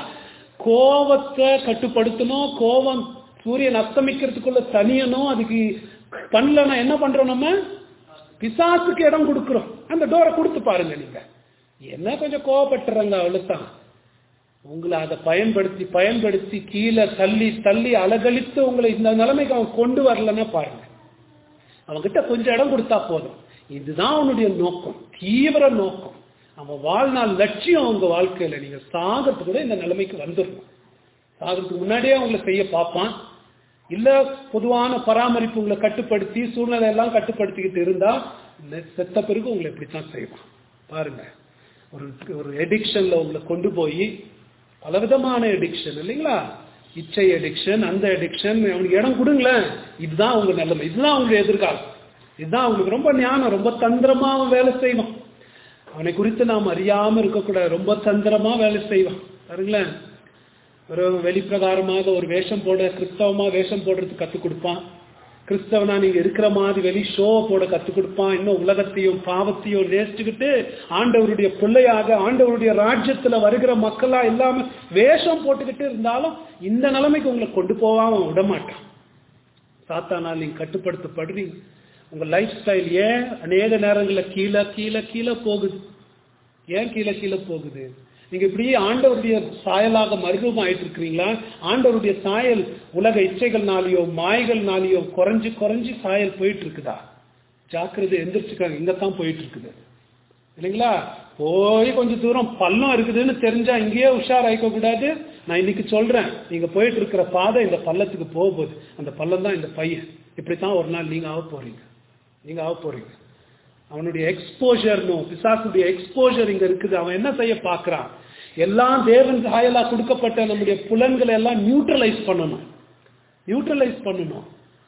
S2: கோபத்தை கட்டுப்படுத்தணும் கோபம் சூரியன் அஸ்தமிக்கிறதுக்குள்ள தனியணும் அதுக்கு பண்ணலன்னா என்ன பண்றோம் நம்ம பிசாசுக்கு இடம் கொடுக்கிறோம் அந்த டோரை கொடுத்து பாருங்க நீங்க என்ன கொஞ்சம் கோவப்பட்டுறாங்க அவ்வளவுதான் உங்களை அதை பயன்படுத்தி பயன்படுத்தி கீழே தள்ளி தள்ளி அலகழித்து உங்களை இந்த நிலைமைக்கு அவன் கொண்டு வரலன்னா பாருங்க அவன்கிட்ட கொஞ்சம் இடம் கொடுத்தா போதும் இதுதான் அவனுடைய நோக்கம் தீவிர நோக்கம் அவன் வாழ்நாள் லட்சியம் உங்க வாழ்க்கையில நீங்க சாகிறதுக்கு கூட இந்த நிலைமைக்கு வந்துடணும் சாகிறதுக்கு முன்னாடியே அவங்களை செய்ய பார்ப்பான் இல்ல பொதுவான பராமரிப்பு உங்களை கட்டுப்படுத்தி சூழ்நிலை எல்லாம் கட்டுப்படுத்திக்கிட்டு இருந்தா நெ- செத்த பிறகு உங்களை இப்படித்தான் செய்வான் பாருங்க ஒரு ஒரு எடிக்ஷன்ல உங்களை கொண்டு போய் பலவிதமான எடிக்ஷன் இல்லைங்களா இச்சை எடிக்ஷன் அந்த எடிக்ஷன் அவனுக்கு இடம் கொடுங்களேன் இதுதான் உங்க நிலைமை இதுதான் உங்களுடைய எதிர்காலம் இதுதான் அவங்களுக்கு ரொம்ப ஞானம் ரொம்ப தந்திரமா அவன் வேலை செய்வான் அவனை குறித்து நாம் அறியாம இருக்கக்கூடாது ரொம்ப தந்திரமா வேலை செய்வான் பாருங்களேன் ஒரு வெளிப்பிரகாரமாக ஒரு வேஷம் போட கிறிஸ்தவமா வேஷம் போடுறதுக்கு கத்துக் கொடுப்பான் கிறிஸ்தவனா நீங்க இருக்கிற மாதிரி வெளி ஷோ போட கத்துக் கொடுப்பான் இன்னும் உலகத்தையும் பாவத்தையும் நேசிச்சுக்கிட்டு ஆண்டவருடைய பிள்ளையாக ஆண்டவருடைய ராஜ்யத்துல வருகிற மக்களா இல்லாம வேஷம் போட்டுக்கிட்டு இருந்தாலும் இந்த நிலைமைக்கு உங்களை கொண்டு போவாம விட மாட்டான் சாத்தானால் நீங்க கட்டுப்படுத்தப்படுறீங்க உங்க லைஃப் ஸ்டைல் ஏன் அநேக நேரங்களில் கீழே கீழே கீழே போகுது ஏன் கீழே கீழே போகுது நீங்க இப்படி ஆண்டவருடைய சாயலாக மருகமா ஆயிட்டு இருக்கிறீங்களா ஆண்டவருடைய சாயல் உலக இச்சைகள்னாலேயோ மாய்கள்னாலேயோ குறைஞ்சு குறைஞ்சு சாயல் போயிட்டு இருக்குதா ஜாக்கிரதை எந்திரிச்சுக்காங்க இங்க தான் போயிட்டு இருக்குது இல்லைங்களா போய் கொஞ்சம் தூரம் பள்ளம் இருக்குதுன்னு தெரிஞ்சா இங்கேயே உஷாராயிக்க கூடாது நான் இன்னைக்கு சொல்றேன் நீங்க போயிட்டு இருக்கிற பாதை இந்த பள்ளத்துக்கு போக போகுது அந்த பள்ளம் தான் இந்த பையன் இப்படித்தான் ஒரு நாள் நீங்க ஆக போறீங்க நீங்க ஆக போறீங்க அவனுடைய எக்ஸ்போஜர்னும் பிசாசுடைய எக்ஸ்போஜர் இங்க இருக்குது அவன் என்ன செய்ய பார்க்கறான் எல்லாம் தேவன் சாயலா கொடுக்கப்பட்ட நம்முடைய புலன்களை எல்லாம் நியூட்ரலைஸ் பண்ணணும் நியூட்ரலைஸ் பண்ணணும்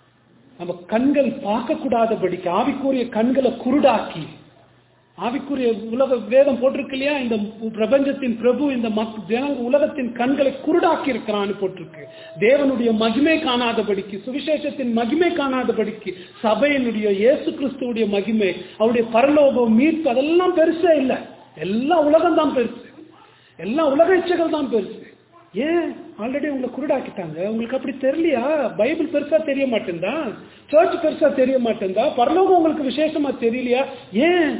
S2: நம்ம கண்கள் பார்க்கக்கூடாதபடிக்கு ஆவிக்குரிய கண்களை குருடாக்கி ஆவிக்குரிய உலக வேதம் போட்டிருக்கு இல்லையா இந்த பிரபஞ்சத்தின் பிரபு இந்த மக் ஜனங்க உலகத்தின் கண்களை குருடாக்கி இருக்கிறான்னு போட்டிருக்கு தேவனுடைய மகிமை காணாதபடிக்கு சுவிசேஷத்தின் மகிமை காணாதபடிக்கு சபையினுடைய இயேசு கிறிஸ்துவுடைய மகிமை அவருடைய பரலோகம் மீட்பு அதெல்லாம் பெருசே இல்லை எல்லாம் உலகம் தான் பெருசு எல்லாம் உலக இச்சைகள் தான் பெருசு ஏன் ஆல்ரெடி உங்களை குருடாக்கிட்டாங்க உங்களுக்கு அப்படி தெரியலையா பைபிள் பெருசா தெரிய மாட்டேந்தா சர்ச் பெருசா தெரிய மாட்டேந்தா பரலோகம் உங்களுக்கு விசேஷமா தெரியலையா ஏன்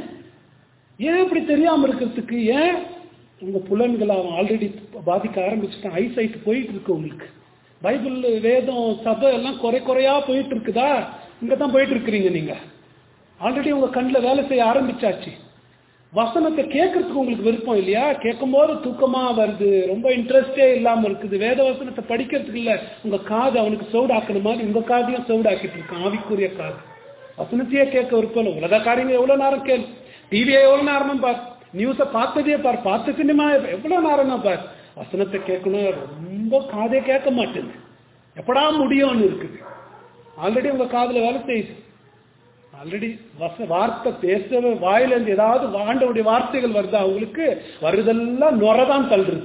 S2: ஏன் இப்படி தெரியாம இருக்கிறதுக்கு ஏன் உங்க புலன்களை அவன் ஆல்ரெடி பாதிக்க ஆரம்பிச்சுட்டான் ஐசைட் போயிட்டு இருக்கு உங்களுக்கு பைபிள் வேதம் சபை எல்லாம் குறை குறையா போயிட்டு இருக்குதா இங்க தான் போயிட்டு இருக்கிறீங்க நீங்க ஆல்ரெடி உங்க கண்ணில் வேலை செய்ய ஆரம்பிச்சாச்சு வசனத்தை கேட்கறதுக்கு உங்களுக்கு விருப்பம் இல்லையா கேட்கும் போது தூக்கமா வருது ரொம்ப இன்ட்ரெஸ்டே இல்லாம இருக்குது வேத வசனத்தை படிக்கிறதுக்கு இல்ல உங்க காது அவனுக்கு சவுடாக்கணும் மாதிரி உங்க காதையும் சவுடாக்கிட்டு இருக்கான் ஆவிக்குரிய காது வசனத்தையே கேட்க விருப்பம் இல்லை உலக காரியங்க எவ்வளவு நேரம் கேள் டிவியை எவ்வளவு நேரமும் பார் நியூஸை பார்த்ததே பார் பார்த்த சினிமா எவ்வளவு நேரம் தான் பார் வசனத்தை கேட்கணும் ரொம்ப காதே கேட்க மாட்டேங்குது எப்படா முடியும்னு இருக்குது ஆல்ரெடி உங்க காதுல வேலை செய்யுது ஆல்ரெடி வச வார்த்தை பேசவே வாயில இருந்து ஏதாவது ஆண்டவுடைய வார்த்தைகள் வருதா அவங்களுக்கு வருதெல்லாம் நுரதான் தள்ளுறது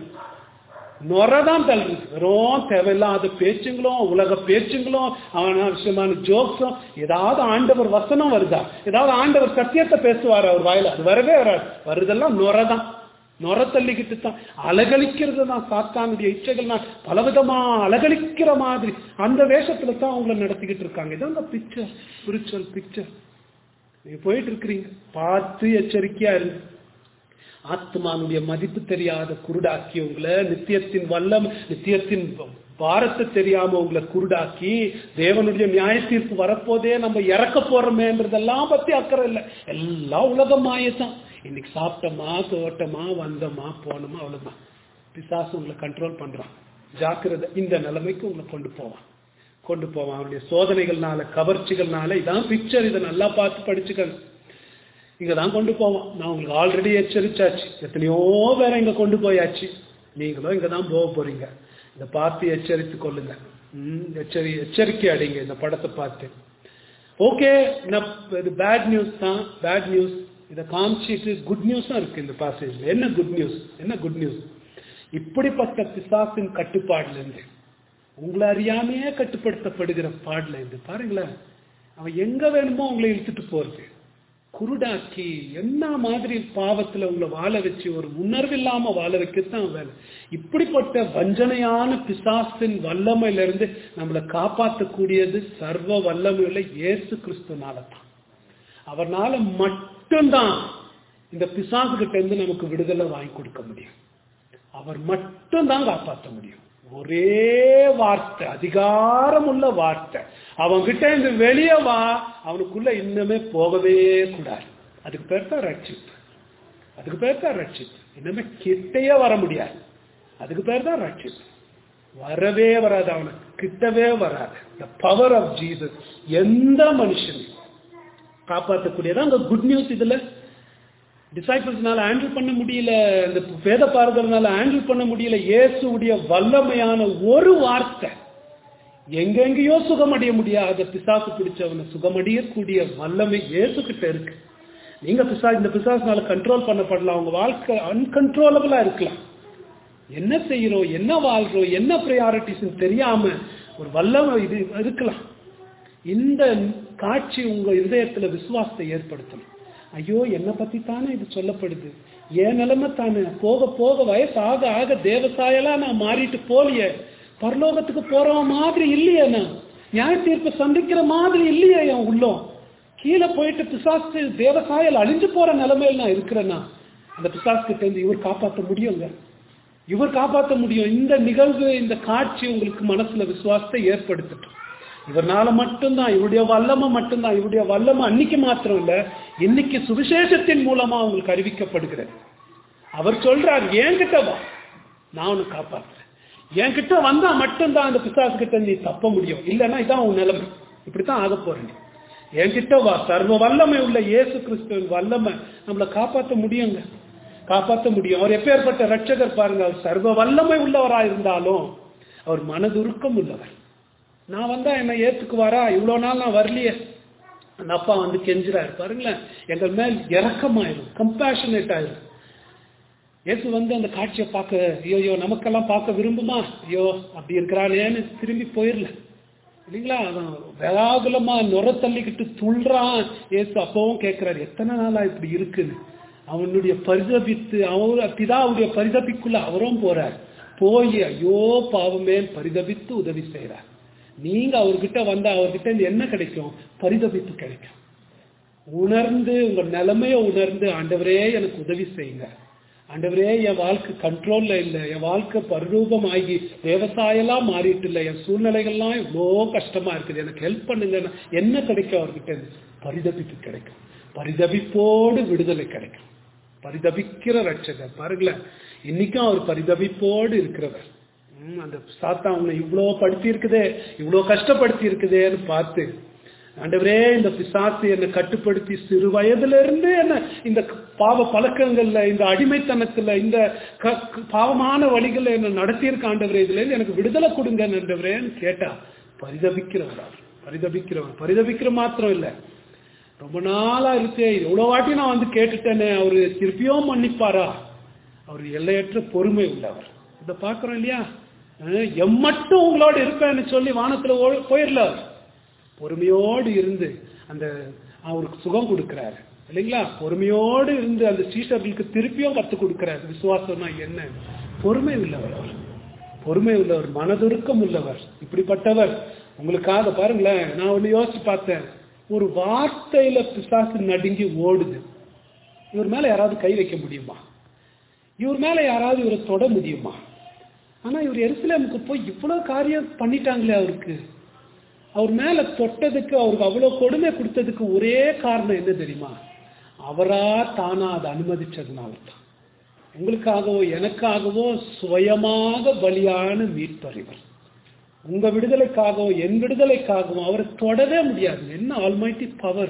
S2: நுரதான் தள்ளுறது வெறும் தேவையில்லாத பேச்சுங்களும் உலக பேச்சுங்களும் அவசியமான ஜோக்ஸும் ஏதாவது ஆண்டவர் வசனம் வருதா ஏதாவது ஆண்டவர் சத்தியத்தை பேசுவார் அவர் வாயில அது வரவே வராது வருதெல்லாம் நுரதான் நுர தள்ளிக்கிட்டு தான் அலகழிக்கிறது தான் சாத்தானுடைய இச்சைகள் தான் பலவிதமா அலகழிக்கிற மாதிரி அந்த வேஷத்துல தான் அவங்கள நடத்திக்கிட்டு இருக்காங்க இதான் பிக்சர் ஸ்பிரிச்சுவல் பிக்சர் நீங்க போயிட்டு இருக்கிறீங்க பார்த்து எச்சரிக்கையா இருக்கு ஆத்மானுடைய மதிப்பு தெரியாத குருடாக்கி உங்களை நித்தியத்தின் வல்லம் நித்தியத்தின் பாரத்தை தெரியாம உங்களை குருடாக்கி தேவனுடைய நியாய தீர்ப்பு வரப்போதே நம்ம இறக்க போறோமேன்றதெல்லாம் பத்தி அக்கறை இல்லை எல்லாம் உலக மாயத்தான் இன்னைக்கு சாப்பிட்டோமா தோட்டமா வந்தோமா போனோமா அவ்வளவுதான் பிசாசு உங்களை கண்ட்ரோல் பண்றான் ஜாக்கிரதை இந்த நிலைமைக்கு உங்களை கொண்டு போவான் கொண்டு போவான் அவனுடைய சோதனைகள்னால கவர்ச்சிகள்னால இதான் பிக்சர் இதை நல்லா பார்த்து படிச்சுக்கங்க இங்க தான் கொண்டு போவான் நான் உங்களுக்கு ஆல்ரெடி எச்சரிச்சாச்சு எத்தனையோ பேரை இங்க கொண்டு போயாச்சு நீங்களும் இங்க தான் போக போறீங்க இதை பார்த்து எச்சரித்து கொள்ளுங்க ம், எச்சரி எச்சரிக்கை அடைங்க இந்த படத்தை பார்த்து ஓகே இது பேட் நியூஸ் தான் பேட் நியூஸ் இதை காமிச்சிட்டு குட் நியூஸும் இருக்கு இந்த பாசேஜ்ல என்ன குட் நியூஸ் என்ன குட் நியூஸ் இப்படிப்பட்ட பிசாசின் கட்டுப்பாடுல இருந்து உங்களை அறியாமையே கட்டுப்படுத்தப்படுகிற பாடல இருந்து பாருங்களேன் அவன் எங்க வேணுமோ உங்களை இழுத்துட்டு போறது குருடாக்கி என்ன மாதிரி பாவத்துல உங்களை வாழ வச்சு ஒரு உணர்வு இல்லாம வாழ வைக்கத்தான் வேலை இப்படிப்பட்ட வஞ்சனையான பிசாசின் வல்லமையில இருந்து நம்மளை காப்பாற்றக்கூடியது சர்வ வல்லமையுள்ள இயேசு கிறிஸ்துனால தான் அவர்னால மட்டும்தான் இந்த பிசாசு கிட்ட இருந்து நமக்கு விடுதலை வாங்கி கொடுக்க முடியும் அவர் மட்டும்தான் காப்பாற்ற முடியும் ஒரே வார்த்தை அதிகாரம் உள்ள வார்த்தை அவன்கிட்ட இருந்து வெளியே வா அவனுக்குள்ள இன்னுமே போகவே கூடாது அதுக்கு பேர் தான் ரட்சிப்பு அதுக்கு பேர் தான் ரட்சிப்பு இன்னுமே கிட்டையே வர முடியாது அதுக்கு பேர் தான் ரட்சிப்பு வரவே வராது அவனுக்கு கிட்டவே வராது த பவர் ஆஃப் ஜீசஸ் எந்த மனுஷனையும் காப்பாற்றக்கூடியதான் அந்த குட் நியூஸ் இதுல டிசைபிள்ஸ்னால ஹேண்டில் பண்ண முடியல இந்த வேத பாரதனால ஹேண்டில் பண்ண முடியல இயேசுடைய வல்லமையான ஒரு வார்த்தை எங்கெங்கேயோ சுகமடைய முடியாத பிசாசு பிடிச்சவனை சுகமடையக்கூடிய வல்லமை இயேசு கிட்ட இருக்கு நீங்க பிசா இந்த பிசாசுனால கண்ட்ரோல் பண்ணப்படலாம் உங்க வாழ்க்கை அன்கன்ட்ரோலபிளா இருக்கலாம் என்ன செய்யறோம் என்ன வாழ்றோம் என்ன ப்ரையாரிட்டிஸ் தெரியாம ஒரு வல்லமை இது இருக்கலாம் இந்த காட்சி உங்க இதயத்துல விசுவாசத்தை ஏற்படுத்தணும் ஐயோ என்னை பத்தி தானே இது சொல்லப்படுது என் நிலைமை தானே போக போக வயசு ஆக ஆக தேவசாயலா நான் மாறிட்டு போலியே பரலோகத்துக்கு போற மாதிரி இல்லையே நான் நியாய தீர்ப்பு சந்திக்கிற மாதிரி இல்லையே என் உள்ளம் கீழே போயிட்டு பிசாசு தேவசாயல் அழிஞ்சு போற நிலைமையில நான் இருக்கிறேன்னா அந்த பிசாசு கிட்ட இருந்து இவர் காப்பாற்ற முடியுங்க இவர் காப்பாற்ற முடியும் இந்த நிகழ்வு இந்த காட்சி உங்களுக்கு மனசுல விசுவாசத்தை ஏற்படுத்தட்டும் இவர்னால மட்டும்தான் இவருடைய வல்லமை மட்டும்தான் இவருடைய வல்லமை அன்னைக்கு மாத்திரம் இல்ல இன்னைக்கு சுவிசேஷத்தின் மூலமா உங்களுக்கு அறிவிக்கப்படுகிறது அவர் சொல்றார் என்கிட்ட வா நான் உன்னை காப்பாத்துறேன் என்கிட்ட வந்தா மட்டும்தான் அந்த பிசாசு கிட்ட நீ தப்ப முடியும் இல்லைன்னா இதான் உன் நிலைமை இப்படித்தான் ஆக போற நீ என்கிட்ட வா சர்வ வல்லமை உள்ள இயேசு கிறிஸ்துவின் வல்லமை நம்மளை காப்பாற்ற முடியுங்க காப்பாற்ற முடியும் அவர் எப்பேற்பட்ட ரட்சகர் பாருங்க அவர் சர்வ வல்லமை உள்ளவரா இருந்தாலும் அவர் மனதுருக்கம் உள்ளவர் நான் வந்தா என்ன ஏத்துக்குவாரா இவ்வளவு நாள் நான் வரலையே அந்த அப்பா வந்து கெஞ்சுறாரு பாருங்களேன் எங்கள் மேல் இறக்கமாயிரும் கம்பேஷனேட் ஆயிரும் இயேசு வந்து அந்த காட்சியை பார்க்க ஐயோ ஐயோ நமக்கெல்லாம் பார்க்க விரும்புமா ஐயோ அப்படி இருக்கிறானேன்னு திரும்பி போயிடல இல்லைங்களா அவன் வேலாகுலமா நுர தள்ளிக்கிட்டு துள்றான் இயேசு அப்பவும் கேட்கிறாரு எத்தனை நாளா இப்படி இருக்குன்னு அவனுடைய பரிதபித்து அவர் பிதாவுடைய பரிதபிக்குள்ள அவரும் போறார் போய் ஐயோ பாவமே பரிதபித்து உதவி செய்யறார் நீங்க அவர்கிட்ட வந்தா அவர்கிட்ட இருந்து என்ன கிடைக்கும் பரிதபித்து கிடைக்கும் உணர்ந்து உங்க நிலைமைய உணர்ந்து ஆண்டவரே எனக்கு உதவி செய்யுங்க ஆண்டவரே என் வாழ்க்கை கண்ட்ரோல்ல இல்லை என் வாழ்க்கை பரிரூபம் ஆகி விவசாயம்லாம் மாறிட்டு இல்லை என் சூழ்நிலைகள்லாம் இவ்வளோ கஷ்டமா இருக்குது எனக்கு ஹெல்ப் பண்ணுங்க என்ன கிடைக்கும் அவர்கிட்ட இருந்து பரிதபிப்பு கிடைக்கும் பரிதபிப்போடு விடுதலை கிடைக்கும் பரிதபிக்கிற ரட்சகர் பாருங்களேன் இன்னைக்கும் அவர் பரிதபிப்போடு இருக்கிறவர் ம், அந்த சாத்தா உன்னை இவ்வளோ படுத்தி இருக்குதே இவ்வளோ கஷ்டப்படுத்தி இருக்குதேன்னு பார்த்து ஆண்டவரே இந்த பிசாசு என்னை கட்டுப்படுத்தி சிறு வயதுல இருந்து என்ன இந்த பாவ பழக்கங்கள்ல இந்த அடிமைத்தனத்துல இந்த க- க- பாவமான வழிகள்ல என்ன நடத்தியிருக்க ஆண்டவரே இதுல இருந்து எனக்கு விடுதலை கொடுங்க ஆண்டவரேன்னு கேட்டா பரிதபிக்கிறவர் அவர். பரிதபிக்கிறவர் பரிதபிக்கிற மாத்திரம் இல்ல ரொம்ப நாளா இருக்கே எவ்வளவு வாட்டி நான் வந்து கேட்டுட்டேனே அவரு திருப்பியும் மன்னிப்பாரா அவர் எல்லையற்ற பொறுமை உள்ளவர் இதை பார்க்கிறோம் இல்லையா அஹ் எம்மட்டும் உங்களோட இருப்பேன்னு சொல்லி வானத்துல ஓ- போயிடல அவர் பொறுமையோடு இருந்து அந்த அவருக்கு சுகம் கொடுக்கிறாரு இல்லைங்களா பொறுமையோடு இருந்து அந்த சீஷர்களுக்கு திருப்பியும் கத்து கொடுக்கிறாரு விசுவாசம்னா என்ன பொறுமை உள்ளவர் அவர் பொறுமை உள்ளவர் மனதுருக்கம் உள்ளவர் இப்படிப்பட்டவர் உங்களுக்காக பாருங்களேன் நான் ஒண்ணு யோசிச்சு பார்த்தேன் ஒரு வார்த்தையில பிசாசு நடுங்கி ஓடுது இவர் மேல யாராவது கை வைக்க முடியுமா இவர் மேல யாராவது இவரை தொட முடியுமா ஆனா இவர் எருசலேமுக்கு போய் இவ்வளவு காரியம் பண்ணிட்டாங்களே அவருக்கு அவர் மேல தொட்டதுக்கு அவருக்கு அவ்வளவு கொடுமை கொடுத்ததுக்கு ஒரே காரணம் என்ன தெரியுமா அவரா தானா அதை அனுமதிச்சதுனால தான் உங்களுக்காகவோ எனக்காகவோ சுயமாக பலியான மீட்பர் இவர் உங்க விடுதலைக்காகவோ என் விடுதலைக்காகவோ அவரை தொடவே முடியாது என்ன ஆல்மைட்டி பவர்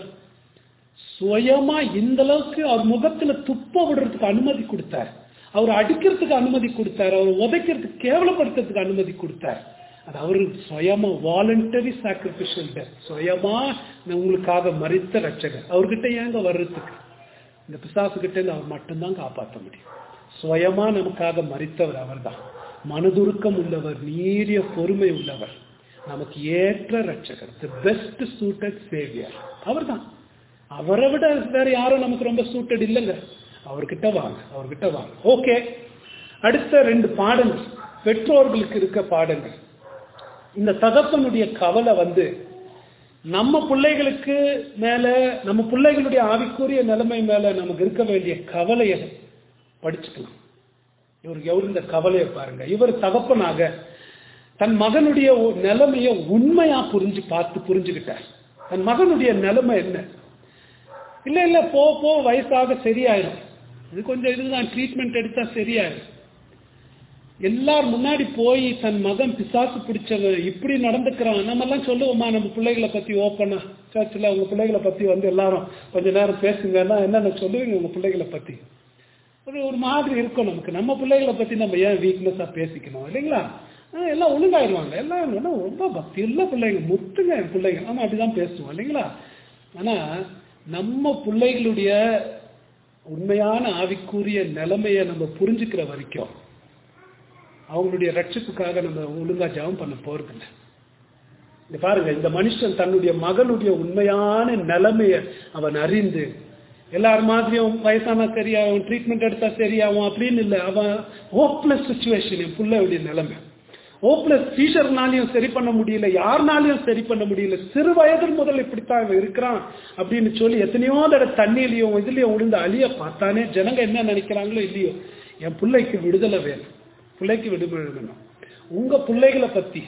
S2: சுயமா இந்த அளவுக்கு அவர் முகத்துல துப்ப விடுறதுக்கு அனுமதி கொடுத்தார் அவர் அடிக்கிறதுக்கு அனுமதி கொடுத்தார் அவர் உதைக்கிறதுக்கு கேவலப்படுத்துறதுக்கு அனுமதி கொடுத்தார் அது அவரு சுயமா வாலண்டரி சாக்ரிபிஷியல் சுயமா நான் உங்களுக்காக மறித்த ரட்சகர் அவர்கிட்ட ஏங்க வர்றதுக்கு இந்த பிசாசு கிட்ட இருந்து அவர் மட்டும்தான் காப்பாற்ற முடியும் சுயமா நமக்காக மறித்தவர் அவர்தான் மனதுருக்கம் உள்ளவர் நீரிய பொறுமை உள்ளவர் நமக்கு ஏற்ற ரட்சகர் தி பெஸ்ட் சூட்டட் சேவியர் அவர்தான் அவரை விட வேற யாரும் நமக்கு ரொம்ப சூட்டட் இல்லைங்க அவர்கிட்ட வாங்க அவர்கிட்ட வாங்க ஓகே அடுத்த ரெண்டு பாடங்கள் பெற்றோர்களுக்கு இருக்க பாடங்கள் இந்த தகப்பனுடைய கவலை வந்து நம்ம பிள்ளைகளுக்கு மேல நம்ம பிள்ளைகளுடைய ஆவிக்குரிய நிலைமை மேல நமக்கு இருக்க வேண்டிய கவலையை படிச்சுக்கலாம் இவருக்கு எவ்வளவு இந்த கவலையை பாருங்க இவர் தகப்பனாக தன் மகனுடைய ஒ- நிலைமைய உண்மையா புரிஞ்சு பார்த்து புரிஞ்சுக்கிட்டார் தன் மகனுடைய நிலைமை என்ன இல்ல இல்ல போ போ வயசாக சரியாயிரும் இது கொஞ்சம் இதுதான் ட்ரீட்மெண்ட் எடுத்தா சரியாயிரும் எல்லார் முன்னாடி போய் தன் மகன் பிசாசு பிடிச்சவன் இப்படி நடந்துக்கிறான் நம்ம எல்லாம் சொல்லுவோமா நம்ம பிள்ளைகளை பத்தி ஓப்பனா சர்ச்சில் உங்க பிள்ளைகளை பத்தி வந்து எல்லாரும் கொஞ்ச நேரம் பேசுங்கன்னா என்னென்ன சொல்லுவீங்க உங்க பிள்ளைகளை பத்தி ஒரு ஒரு மாதிரி இருக்கும் நமக்கு நம்ம பிள்ளைகளை பத்தி நம்ம ஏன் வீக்னஸா பேசிக்கணும் இல்லைங்களா ஆ, எல்லாம் ஒழுங்காயிருவாங்க எல்லாம் என்ன ரொம்ப பக்தி உள்ள பிள்ளைங்க முத்துங்க என் பிள்ளைங்க ஆமா அப்படிதான் பேசுவோம் இல்லைங்களா ஆனா நம்ம பிள்ளைகளுடைய உண்மையான ஆவிக்குரிய நிலைமையை நம்ம புரிஞ்சுக்கிற வரைக்கும் அவங்களுடைய ரட்சிப்புக்காக நம்ம ஒழுங்கா ஜெபம் பண்ண போறதில்ல இந்த பாருங்க இந்த மனுஷன் தன்னுடைய மகனுடைய உண்மையான நிலைமையை அவன் அறிந்து எல்லார் மாதிரியும் வயசானா சரியாகும் ட்ரீட்மெண்ட் எடுத்தா சரியாகும் அப்படின்னு இல்லை அவன் ஹோப்லெஸ் சுச்சுவேஷன் என் பிள்ளையுடைய நிலைமை ஹோப்லெஸ் டீச்சர்னாலையும் சரி பண்ண முடியல யாருனாலையும் சரி பண்ண முடியல சிறு வயதில் முதல் இப்படித்தான் இவன் இருக்கிறான் அப்படின்னு சொல்லி எத்தனையோ தடவை தண்ணியிலையும் இதுலயும் விழுந்து அழிய பார்த்தானே ஜனங்க என்ன நினைக்கிறாங்களோ இல்லையோ என் பிள்ளைக்கு விடுதலை வேணும் பிள்ளைக்கு விடுதலை வேணும் உங்க பிள்ளைகளை பத்தி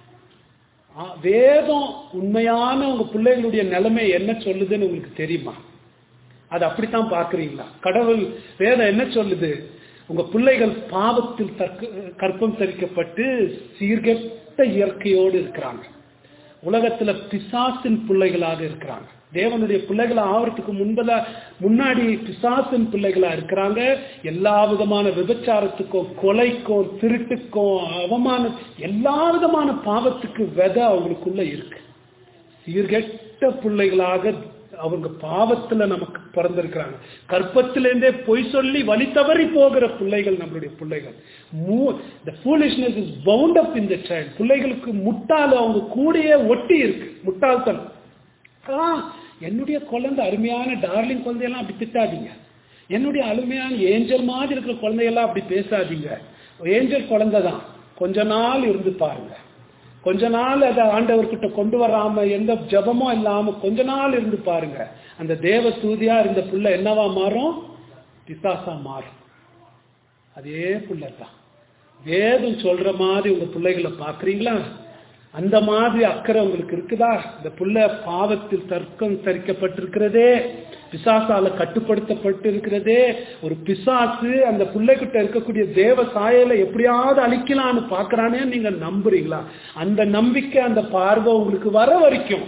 S2: ஆ, வேதம் உண்மையான உங்க பிள்ளைகளுடைய நிலைமை என்ன சொல்லுதுன்னு உங்களுக்கு தெரியுமா அது அப்படித்தான் பார்க்கறீங்களா கடவுள் வேதம் என்ன சொல்லுது உங்க பிள்ளைகள் பாவத்தில் தர்க்க கற்பம் தரிக்கப்பட்டு சீர்கெட்ட இயற்கையோடு இருக்கிறாங்க உலகத்துல பிசாசின் பிள்ளைகளாக இருக்கிறாங்க தேவனுடைய பிள்ளைகளா ஆவறதுக்கு முன்பதா முன்னாடி பிசாசின் பிள்ளைகளா இருக்கிறாங்க எல்லா விதமான விபச்சாரத்துக்கும் கொலைக்கும் திருட்டுக்கும் அவமானம் எல்லா விதமான பாவத்துக்கு விதை அவங்களுக்குள்ள இருக்கு சீர்கெட்ட பிள்ளைகளாக அவங்க பாவத்துல நமக்கு பிறந்திருக்கிறாங்க கற்பத்திலிருந்தே பொய் சொல்லி வழி தவறி போகிற பிள்ளைகள் நம்மளுடைய பிள்ளைகள் the foolishness is bound up in the child பிள்ளைகளுக்கு முட்டாள் அவங்க கூடயே ஒட்டி இருக்கு முட்டாள்தனம் ஆ, என்னுடைய குழந்தை அருமையான டார்லிங் குழந்தையெல்லாம் அப்படி திட்டாதீங்க என்னுடைய அருமையான ஏஞ்சல் மாதிரி இருக்கிற குழந்தையெல்லாம் அப்படி பேசாதீங்க ஏஞ்சல் குழந்தை தான் கொஞ்ச நாள் இருந்து பாருங்க கொஞ்ச நாள் அதை ஆண்டவர்கிட்ட கொண்டு வராம எந்த ஜபமும் இல்லாம கொஞ்ச நாள் இருந்து பாருங்க அந்த தேவ தூதியா இருந்த புள்ள என்னவா மாறும் பிசாசா மாறும் அதே புள்ள தான் வேதம் சொல்ற மாதிரி உங்க பிள்ளைகளை பாக்குறீங்களா அந்த மாதிரி அக்கறை உங்களுக்கு இருக்குதா இந்த புள்ள பாவத்தில் தர்க்கம் தரிக்கப்பட்டிருக்கிறதே பிசாசால கட்டுப்படுத்தப்பட்டு இருக்கிறதே ஒரு பிசாசு அந்த பிள்ளைகிட்ட இருக்கக்கூடிய தேவ சாயலை எப்படியாவது அழிக்கலாம்னு பாக்குறானே நீங்க நம்புறீங்களா அந்த நம்பிக்கை அந்த பார்வை உங்களுக்கு வர வரைக்கும்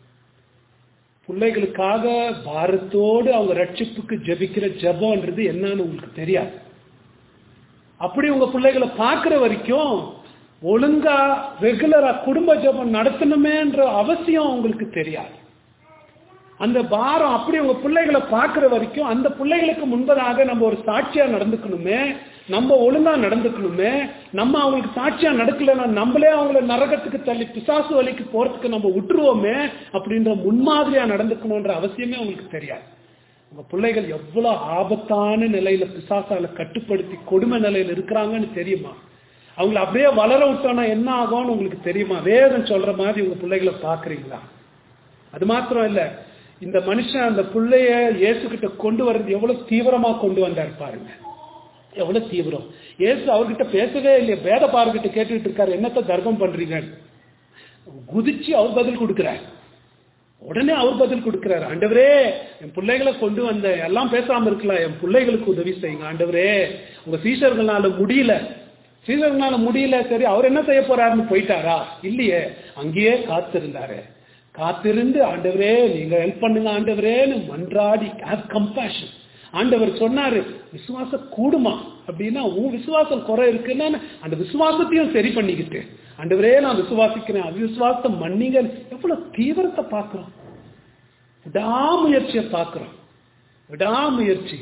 S2: பிள்ளைகளுக்காக பாரத்தோடு அவங்க ரட்சிப்புக்கு ஜெபிக்கிற ஜெபம்ன்றது என்னன்னு உங்களுக்கு தெரியாது அப்படி உங்க பிள்ளைகளை பார்க்கிற வரைக்கும் ஒழுங்கா ரெகுலரா குடும்ப ஜெபம் நடத்தணுமேன்ற அவசியம் உங்களுக்கு தெரியாது அந்த பாரம் அப்படி உங்க பிள்ளைகளை பார்க்கிற வரைக்கும் அந்த பிள்ளைகளுக்கு முன்பதாக நம்ம ஒரு சாட்சியா நடந்துக்கணுமே நம்ம ஒழுங்கா நடந்துக்கணுமே நம்ம அவங்களுக்கு சாட்சியா நடக்கலைன்னா நம்மளே அவங்கள நரகத்துக்கு தள்ளி பிசாசு வழிக்கு போறதுக்கு நம்ம விட்டுருவோமே அப்படின்ற முன்மாதிரியா நடந்துக்கணுன்ற அவசியமே உங்களுக்கு தெரியாது உங்க பிள்ளைகள் எவ்வளவு ஆபத்தான நிலையில பிசாசால கட்டுப்படுத்தி கொடுமை நிலையில இருக்கிறாங்கன்னு தெரியுமா அவங்கள அப்படியே வளர விட்டோம்னா என்ன ஆகும்னு உங்களுக்கு தெரியுமா வேதம் சொல்ற மாதிரி உங்க பிள்ளைகளை பாக்குறீங்களா அது மாத்திரம் இல்ல இந்த மனுஷன் அந்த பிள்ளைய இயேசுகிட்ட கொண்டு வர்றது எவ்வளவு தீவிரமா கொண்டு வந்தார் பாருங்க எவ்வளவு தீவிரம் இயேசு அவர்கிட்ட பேசவே இல்லையா வேத பார்க்கிட்ட கேட்டுட்டு இருக்காரு என்னத்த தர்மம் பண்றீங்க குதிச்சு அவர் பதில் கொடுக்கிறார் உடனே அவர் பதில் கொடுக்கிறார் ஆண்டவரே என் பிள்ளைகளை கொண்டு வந்த எல்லாம் பேசாம இருக்கலாம் என் பிள்ளைகளுக்கு உதவி செய்யுங்க ஆண்டவரே உங்க சீஷர்களால முடியல சீஷர்களால முடியல சரி அவர் என்ன செய்ய போறாருன்னு போயிட்டாரா இல்லையே அங்கேயே காத்திருந்தாரு காத்திருந்து ஆண்டவரே நீங்க ஹெல்ப் பண்ணுங்க ஆண்டவரேன்னு மன்றாடி கம்பேஷன் ஆண்டவர் சொன்னாரு விசுவாசம் கூடுமா அப்படின்னா உன் விசுவாசம் குறை இருக்குன்னா அந்த விசுவாசத்தையும் சரி பண்ணிக்கிட்டு ஆண்டவரே நான் விசுவாசிக்கிறேன் அவிசுவாசத்தை மன்னிங்க எவ்வளவு தீவிரத்தை பார்க்கிறோம் விடாமுயற்சியை பார்க்கிறோம் விடாமுயற்சி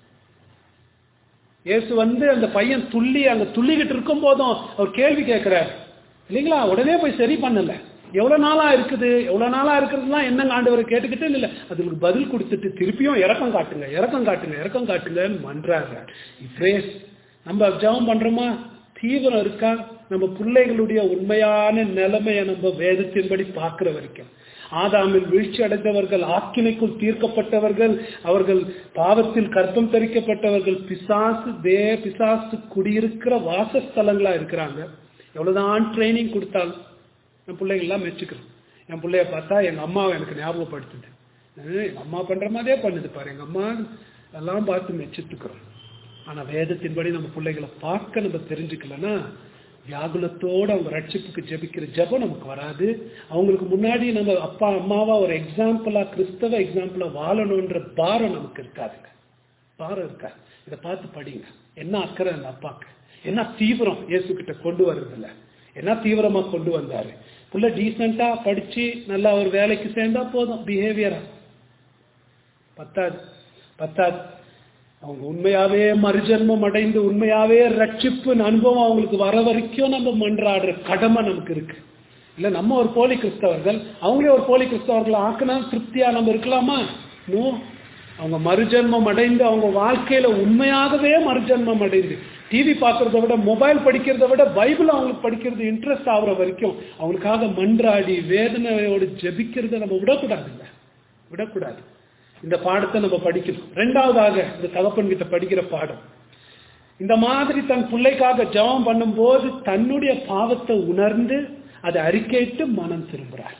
S2: இயேசு வந்து அந்த பையன் துள்ளி அங்க துள்ளிக்கிட்டு இருக்கும் போதும் அவர் கேள்வி கேட்கிறார் இல்லைங்களா உடனே போய் சரி பண்ணல எவ்வளவு நாளா இருக்குது எவ்வளவு நாளா இருக்கிறதுலாம் என்னங்க ஆண்டவர் கேட்டுக்கிட்டு இல்ல அதுக்கு பதில் கொடுத்துட்டு திருப்பியும் இறக்கம் காட்டுங்க இறக்கம் காட்டுங்க இறக்கம் காட்டுங்கன்னு மன்றாரு இப்ரேஸ் நம்ம ஜெபம் பண்றோமா தீவிரம் இருக்கா நம்ம பிள்ளைகளுடைய உண்மையான நிலைமையை நம்ம வேதத்தின்படி பார்க்கிற வரைக்கும் ஆதாமில் வீழ்ச்சி அடைந்தவர்கள் ஆக்கினைக்குள் தீர்க்கப்பட்டவர்கள் அவர்கள் பாவத்தில் கற்பம் தரிக்கப்பட்டவர்கள் பிசாசு தே பிசாசு குடியிருக்கிற வாசஸ்தலங்களா இருக்கிறாங்க எவ்வளவுதான் ட்ரைனிங் கொடுத்தாலும் என் பிள்ளைகள்லாம் மெச்சுக்கிறோம் என் பிள்ளைய பார்த்தா எங்க அம்மாவை எனக்கு ஞாபகப்படுத்துது அஹ் எங்க அம்மா பண்ற மாதிரியே பண்ணுது பாரு எங்க அம்மா எல்லாம் பார்த்து மெச்சுத்துக்கிறோம் ஆனா வேதத்தின்படி நம்ம பிள்ளைகளை பார்க்க நம்ம தெரிஞ்சுக்கலன்னா வியாகுலத்தோட அவங்க ரட்சிப்புக்கு ஜெபிக்கிற ஜெபம் நமக்கு வராது அவங்களுக்கு முன்னாடி நம்ம அப்பா அம்மாவா ஒரு எக்ஸாம்பிளா கிறிஸ்தவ எக்ஸாம்பிளா வாழணுன்ற பாரம் நமக்கு இருக்காதுங்க பாரம் இருக்காது இதை பார்த்து படிங்க என்ன அக்கறை அந்த அப்பாக்கு என்ன தீவிரம் இயேசு கிட்ட கொண்டு வர்றதில்ல என்ன தீவிரமா கொண்டு வந்தாரு புள்ள டீசெண்டா படிச்சு நல்லா ஒரு வேலைக்கு சேர்ந்தா போதும் பிஹேவியரா பத்தாது பத்தாது அவங்க உண்மையாவே மறுஜன்மம் அடைந்து உண்மையாவே ரட்சிப்பு அனுபவம் அவங்களுக்கு வர வரைக்கும் நம்ம மன்றாடுற கடமை நமக்கு இருக்கு இல்ல நம்ம ஒரு போலி கிறிஸ்தவர்கள் அவங்களே ஒரு போலி கிறிஸ்தவர்கள் ஆக்கினா திருப்தியா நம்ம இருக்கலாமா நோ அவங்க மறுஜன்மம் அடைந்து அவங்க வாழ்க்கையில உண்மையாகவே மறுஜன்மம் அடைந்து டிவி பார்க்கறத விட மொபைல் படிக்கிறத விட பைபிள் அவங்களுக்கு படிக்கிறது இன்ட்ரெஸ்ட் ஆகுற வரைக்கும் அவங்களுக்காக மன்றாடி வேதனையோடு ஜெபிக்கிறத நம்ம விடக்கூடாதுங்க விடக்கூடாது இந்த பாடத்தை நம்ம படிக்கணும் ரெண்டாவதாக இந்த தகப்பன் கிட்ட படிக்கிற பாடம் இந்த மாதிரி தன் பிள்ளைக்காக ஜெபம் பண்ணும்போது தன்னுடைய பாவத்தை உணர்ந்து அதை அறிக்கையிட்டு மனம் திரும்புறார்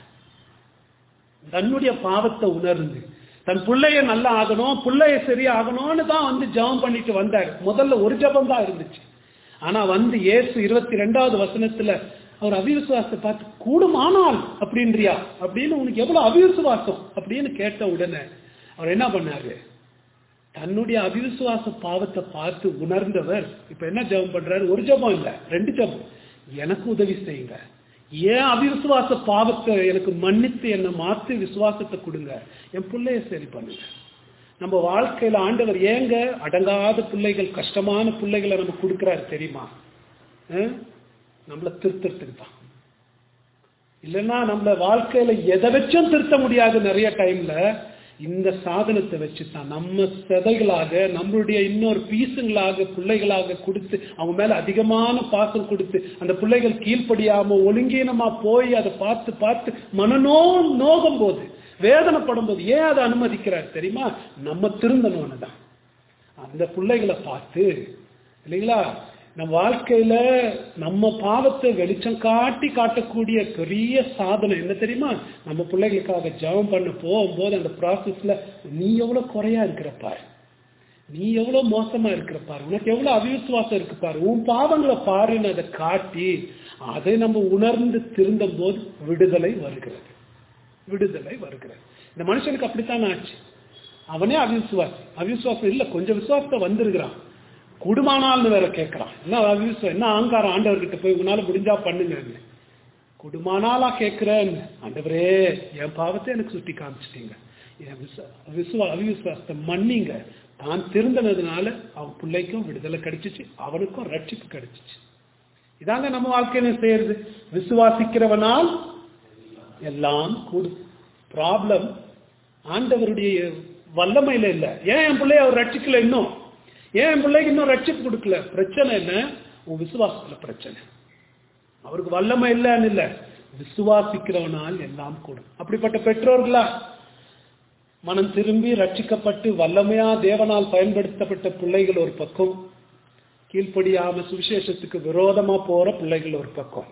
S2: தன்னுடைய பாவத்தை உணர்ந்து தன் பிள்ளைய நல்லா ஆகணும் பிள்ளைய சரியாகணும்னு தான் வந்து ஜெபம் பண்ணிட்டு வந்தார் முதல்ல ஒரு ஜெபம் தான் இருந்துச்சு ஆனா வந்து இயேசு இருபத்தி ரெண்டாவது வசனத்துல அவர் அவிவிசுவாசத்தை பார்த்து கூடுமானால் அப்படின்றியா அப்படின்னு உனக்கு எவ்வளவு அவிவிசுவாசம் அப்படின்னு கேட்ட உடனே அவர் என்ன பண்ணாரு தன்னுடைய அவிவிசுவாச பாவத்தை பார்த்து உணர்ந்தவர் இப்ப என்ன ஜெபம் பண்றாரு ஒரு ஜெபம் இல்ல ரெண்டு ஜெபம் எனக்கு உதவி செய்யுங்க ஏன் அவிசுவாச பாவத்தை எனக்கு மன்னித்து என்னை மாற்றி விசுவாசத்தை கொடுங்க என் பிள்ளைய சரி பண்ணுங்க நம்ம வாழ்க்கையில ஆண்டவர் ஏங்க அடங்காத பிள்ளைகள் கஷ்டமான பிள்ளைகளை நம்ம கொடுக்கிறாரு தெரியுமா அஹ்? நம்மளை திருத்தறதுக்கு தான் இல்லைன்னா நம்மள வாழ்க்கையில எதை வச்சும் திருத்த முடியாது நிறைய டைம்ல இந்த சாதனத்தை வச்சு தான் நம்ம செதைகளாக நம்மளுடைய இன்னொரு பீசுங்களாக பிள்ளைகளாக கொடுத்து அவங்க மேல அதிகமான பாசம் கொடுத்து அந்த பிள்ளைகள் கீழ்ப்படியாம ஒழுங்கீனமா போய் அதை பார்த்து பார்த்து மனநோ நோகும் போது வேதனைப்படும் போது ஏன் அதை அனுமதிக்கிறார் தெரியுமா நம்ம திருந்தணும்னு தான் அந்த பிள்ளைகளை பார்த்து இல்லைங்களா நம்ம வாழ்க்கையில நம்ம பாவத்தை வெளிச்சம் காட்டி காட்டக்கூடிய பெரிய சாதனை என்ன தெரியுமா நம்ம பிள்ளைகளுக்காக ஜெபம் பண்ண போகும்போது அந்த ப்ராசஸ்ல நீ எவ்வளவு குறையா இருக்கிற பாரு நீ எவ்வளவு மோசமா இருக்கிற பாரு உனக்கு எவ்வளவு அவிசுவாசம் இருக்கு பாரு உன் பாவங்களை பாருன்னு அதை காட்டி அதை நம்ம உணர்ந்து திருந்தும் போது விடுதலை வருகிறது விடுதலை வருகிறது இந்த மனுஷனுக்கு அப்படித்தான் ஆச்சு அவனே அவிசுவாசி அவிசுவாசம் இல்ல கொஞ்சம் விசுவாசத்தை வந்திருக்கிறான் குடுமானால்னு வேற கேட்கறான் என்ன அவிசுவம் என்ன ஆங்காரம் ஆண்டவர்கிட்ட போய் உங்களால முடிஞ்சா பண்ணுங்க குடுமானாலா கேட்கிறேன் ஆண்டவரே என் பாவத்தை எனக்கு சுட்டி காமிச்சிட்டீங்க என் விசுவா விசுவா அவிசுவாசத்தை மன்னிங்க தான் திருந்தனதுனால அவன் பிள்ளைக்கும் விடுதலை கிடைச்சிச்சு அவனுக்கும் ரட்சிப்பு கிடைச்சிச்சு இதாங்க நம்ம வாழ்க்கையில செய்யறது விசுவாசிக்கிறவனால் எல்லாம் கூடும் ப்ராப்ளம் ஆண்டவருடைய வல்லமையில இல்ல ஏன் என் பிள்ளைய அவர் ரட்சிக்கல இன்னும் ஏன் என் பிள்ளைக்கு இன்னும் ரட்சிப்பு கொடுக்கல பிரச்சனை என்ன உன் விசுவாசத்துல பிரச்சனை அவருக்கு வல்லமை இல்லைன்னு இல்ல விசுவாசிக்கிறவனால் எல்லாம் கூடும் அப்படிப்பட்ட பெற்றோர்களா மனம் திரும்பி ரட்சிக்கப்பட்டு வல்லமையா தேவனால் பயன்படுத்தப்பட்ட பிள்ளைகள் ஒரு பக்கம் கீழ்ப்படியாம சுவிசேஷத்துக்கு விரோதமா போற பிள்ளைகள் ஒரு பக்கம்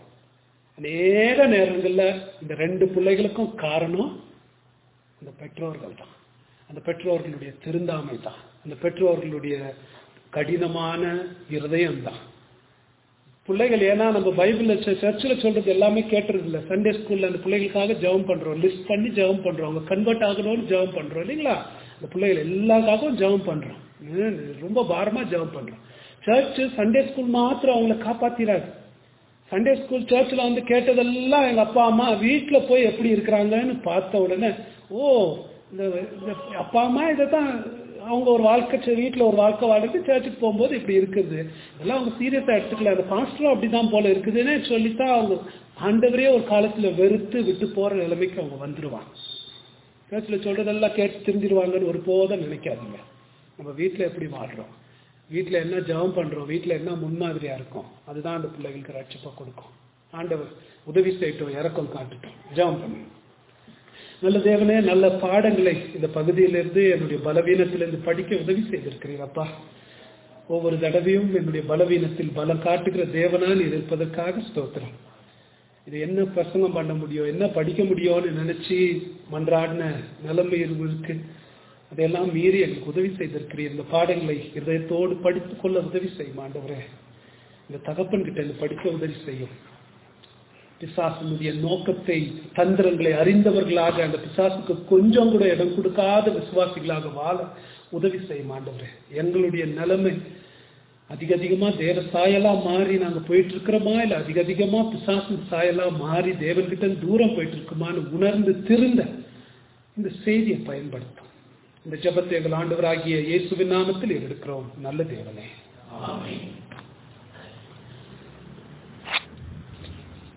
S2: அநேக நேரங்கள்ல இந்த ரெண்டு பிள்ளைகளுக்கும் காரணம் அந்த பெற்றோர்கள் தான் அந்த பெற்றோர்களுடைய திருந்தாமை தான் அந்த பெற்றோர்களுடைய கடினமான இருதயம் தான் பிள்ளைகள் ஏன்னா நம்ம பைபிள்ல சர்ச்சில் சொல்றது எல்லாமே கேட்டுறது இல்லை சண்டே ஸ்கூல்ல அந்த பிள்ளைகளுக்காக ஜெபம் பண்றோம் லிஸ்ட் பண்ணி ஜெபம் பண்றோம் அவங்க கன்வெர்ட் ஆகணும்னு ஜெபம் பண்றோம் இல்லைங்களா அந்த பிள்ளைகள் எல்லாருக்காகவும் ஜெபம் பண்றோம் ஹம், ரொம்ப பாரமா ஜெபம் பண்றோம் சர்ச் சண்டே ஸ்கூல் மாத்திரம் அவங்கள காப்பாத்திராது சண்டே ஸ்கூல் சர்ச்சில் வந்து கேட்டதெல்லாம் எங்க அப்பா அம்மா வீட்டுல போய் எப்படி இருக்கிறாங்கன்னு பார்த்த உடனே ஓ இந்த இந்த அப்பா அம்மா இதை தான் அவங்க ஒரு வாழ்க்கை சரி, வீட்டுல ஒரு வாழ்க்கை வாழ்றது சர்ச்சுக்கு போகும்போது இப்படி இருக்குது இதெல்லாம் அவங்க சீரியஸா எடுத்துக்கல அந்த பாஸ்டரும் அப்படிதான் போல இருக்குதுன்னு சொல்லித்தான் அவங்க ஆண்டவரே ஒரு காலத்துல வெறுத்து விட்டு போற நிலைமைக்கு அவங்க வந்துருவாங்க சர்ச்சில் சொல்றதெல்லாம் கேட்டு திருந்திருவாங்கன்னு ஒரு போதும் நினைக்காதீங்க நம்ம வீட்டுல எப்படி வாழ்றோம் வீட்டுல என்ன ஜெபம் பண்றோம் வீட்டுல என்ன முன்மாதிரியா இருக்கும் அதுதான் அந்த பிள்ளைகளுக்கு ரட்சிப்பை கொடுக்கும் ஆண்டவர் உதவி செய்யட்டும் இறக்கம் காட்டட்டும் ஜெபம் பண்ணுங்க நல்ல தேவனே நல்ல பாடங்களை இந்த பகுதியிலிருந்து என்னுடைய பலவீனத்திலிருந்து படிக்க உதவி செய்திருக்கிறீரப்பா ஒவ்வொரு தடவையும் என்னுடைய பலவீனத்தில் பலம் காட்டுகிற தேவனால் இருப்பதற்காக ஸ்தோத்திரம் இது என்ன பிரசங்கம் பண்ண முடியும் என்ன படிக்க முடியும்னு நினைச்சு மன்றாடின நிலைமை இருக்கு அதையெல்லாம் மீறி எங்களுக்கு உதவி செய்திருக்கிறீர் இந்த பாடங்களை இதயத்தோடு படித்துக் கொள்ள உதவி செய்யும் ஆண்டவரே இந்த தகப்பன் கிட்ட இருந்து படிக்க உதவி செய்யும் பிசாசனுடைய நோக்கத்தை தந்திரங்களை அறிந்தவர்களாக அந்த பிசாசுக்கு கொஞ்சம் கூட இடம் கொடுக்காத விசுவாசிகளாக வாழ உதவி செய்யும் ஆண்டவரே எங்களுடைய நிலைமை அதிக அதிகமா தேவ சாயலா மாறி நாங்க போயிட்டு இருக்கிறோமா இல்ல அதிக அதிகமா பிசாசு சாயலா மாறி தேவன்கிட்ட இருந்து தூரம் போயிட்டு இருக்குமான்னு உணர்ந்து திருந்த இந்த செய்தியை பயன்படுத்தும் இந்த ஜெபத்தை எங்கள் ஆண்டவராகிய இயேசுவின் நாமத்தில் எடுக்கிறோம் நல்ல தேவனே
S3: ஆமென்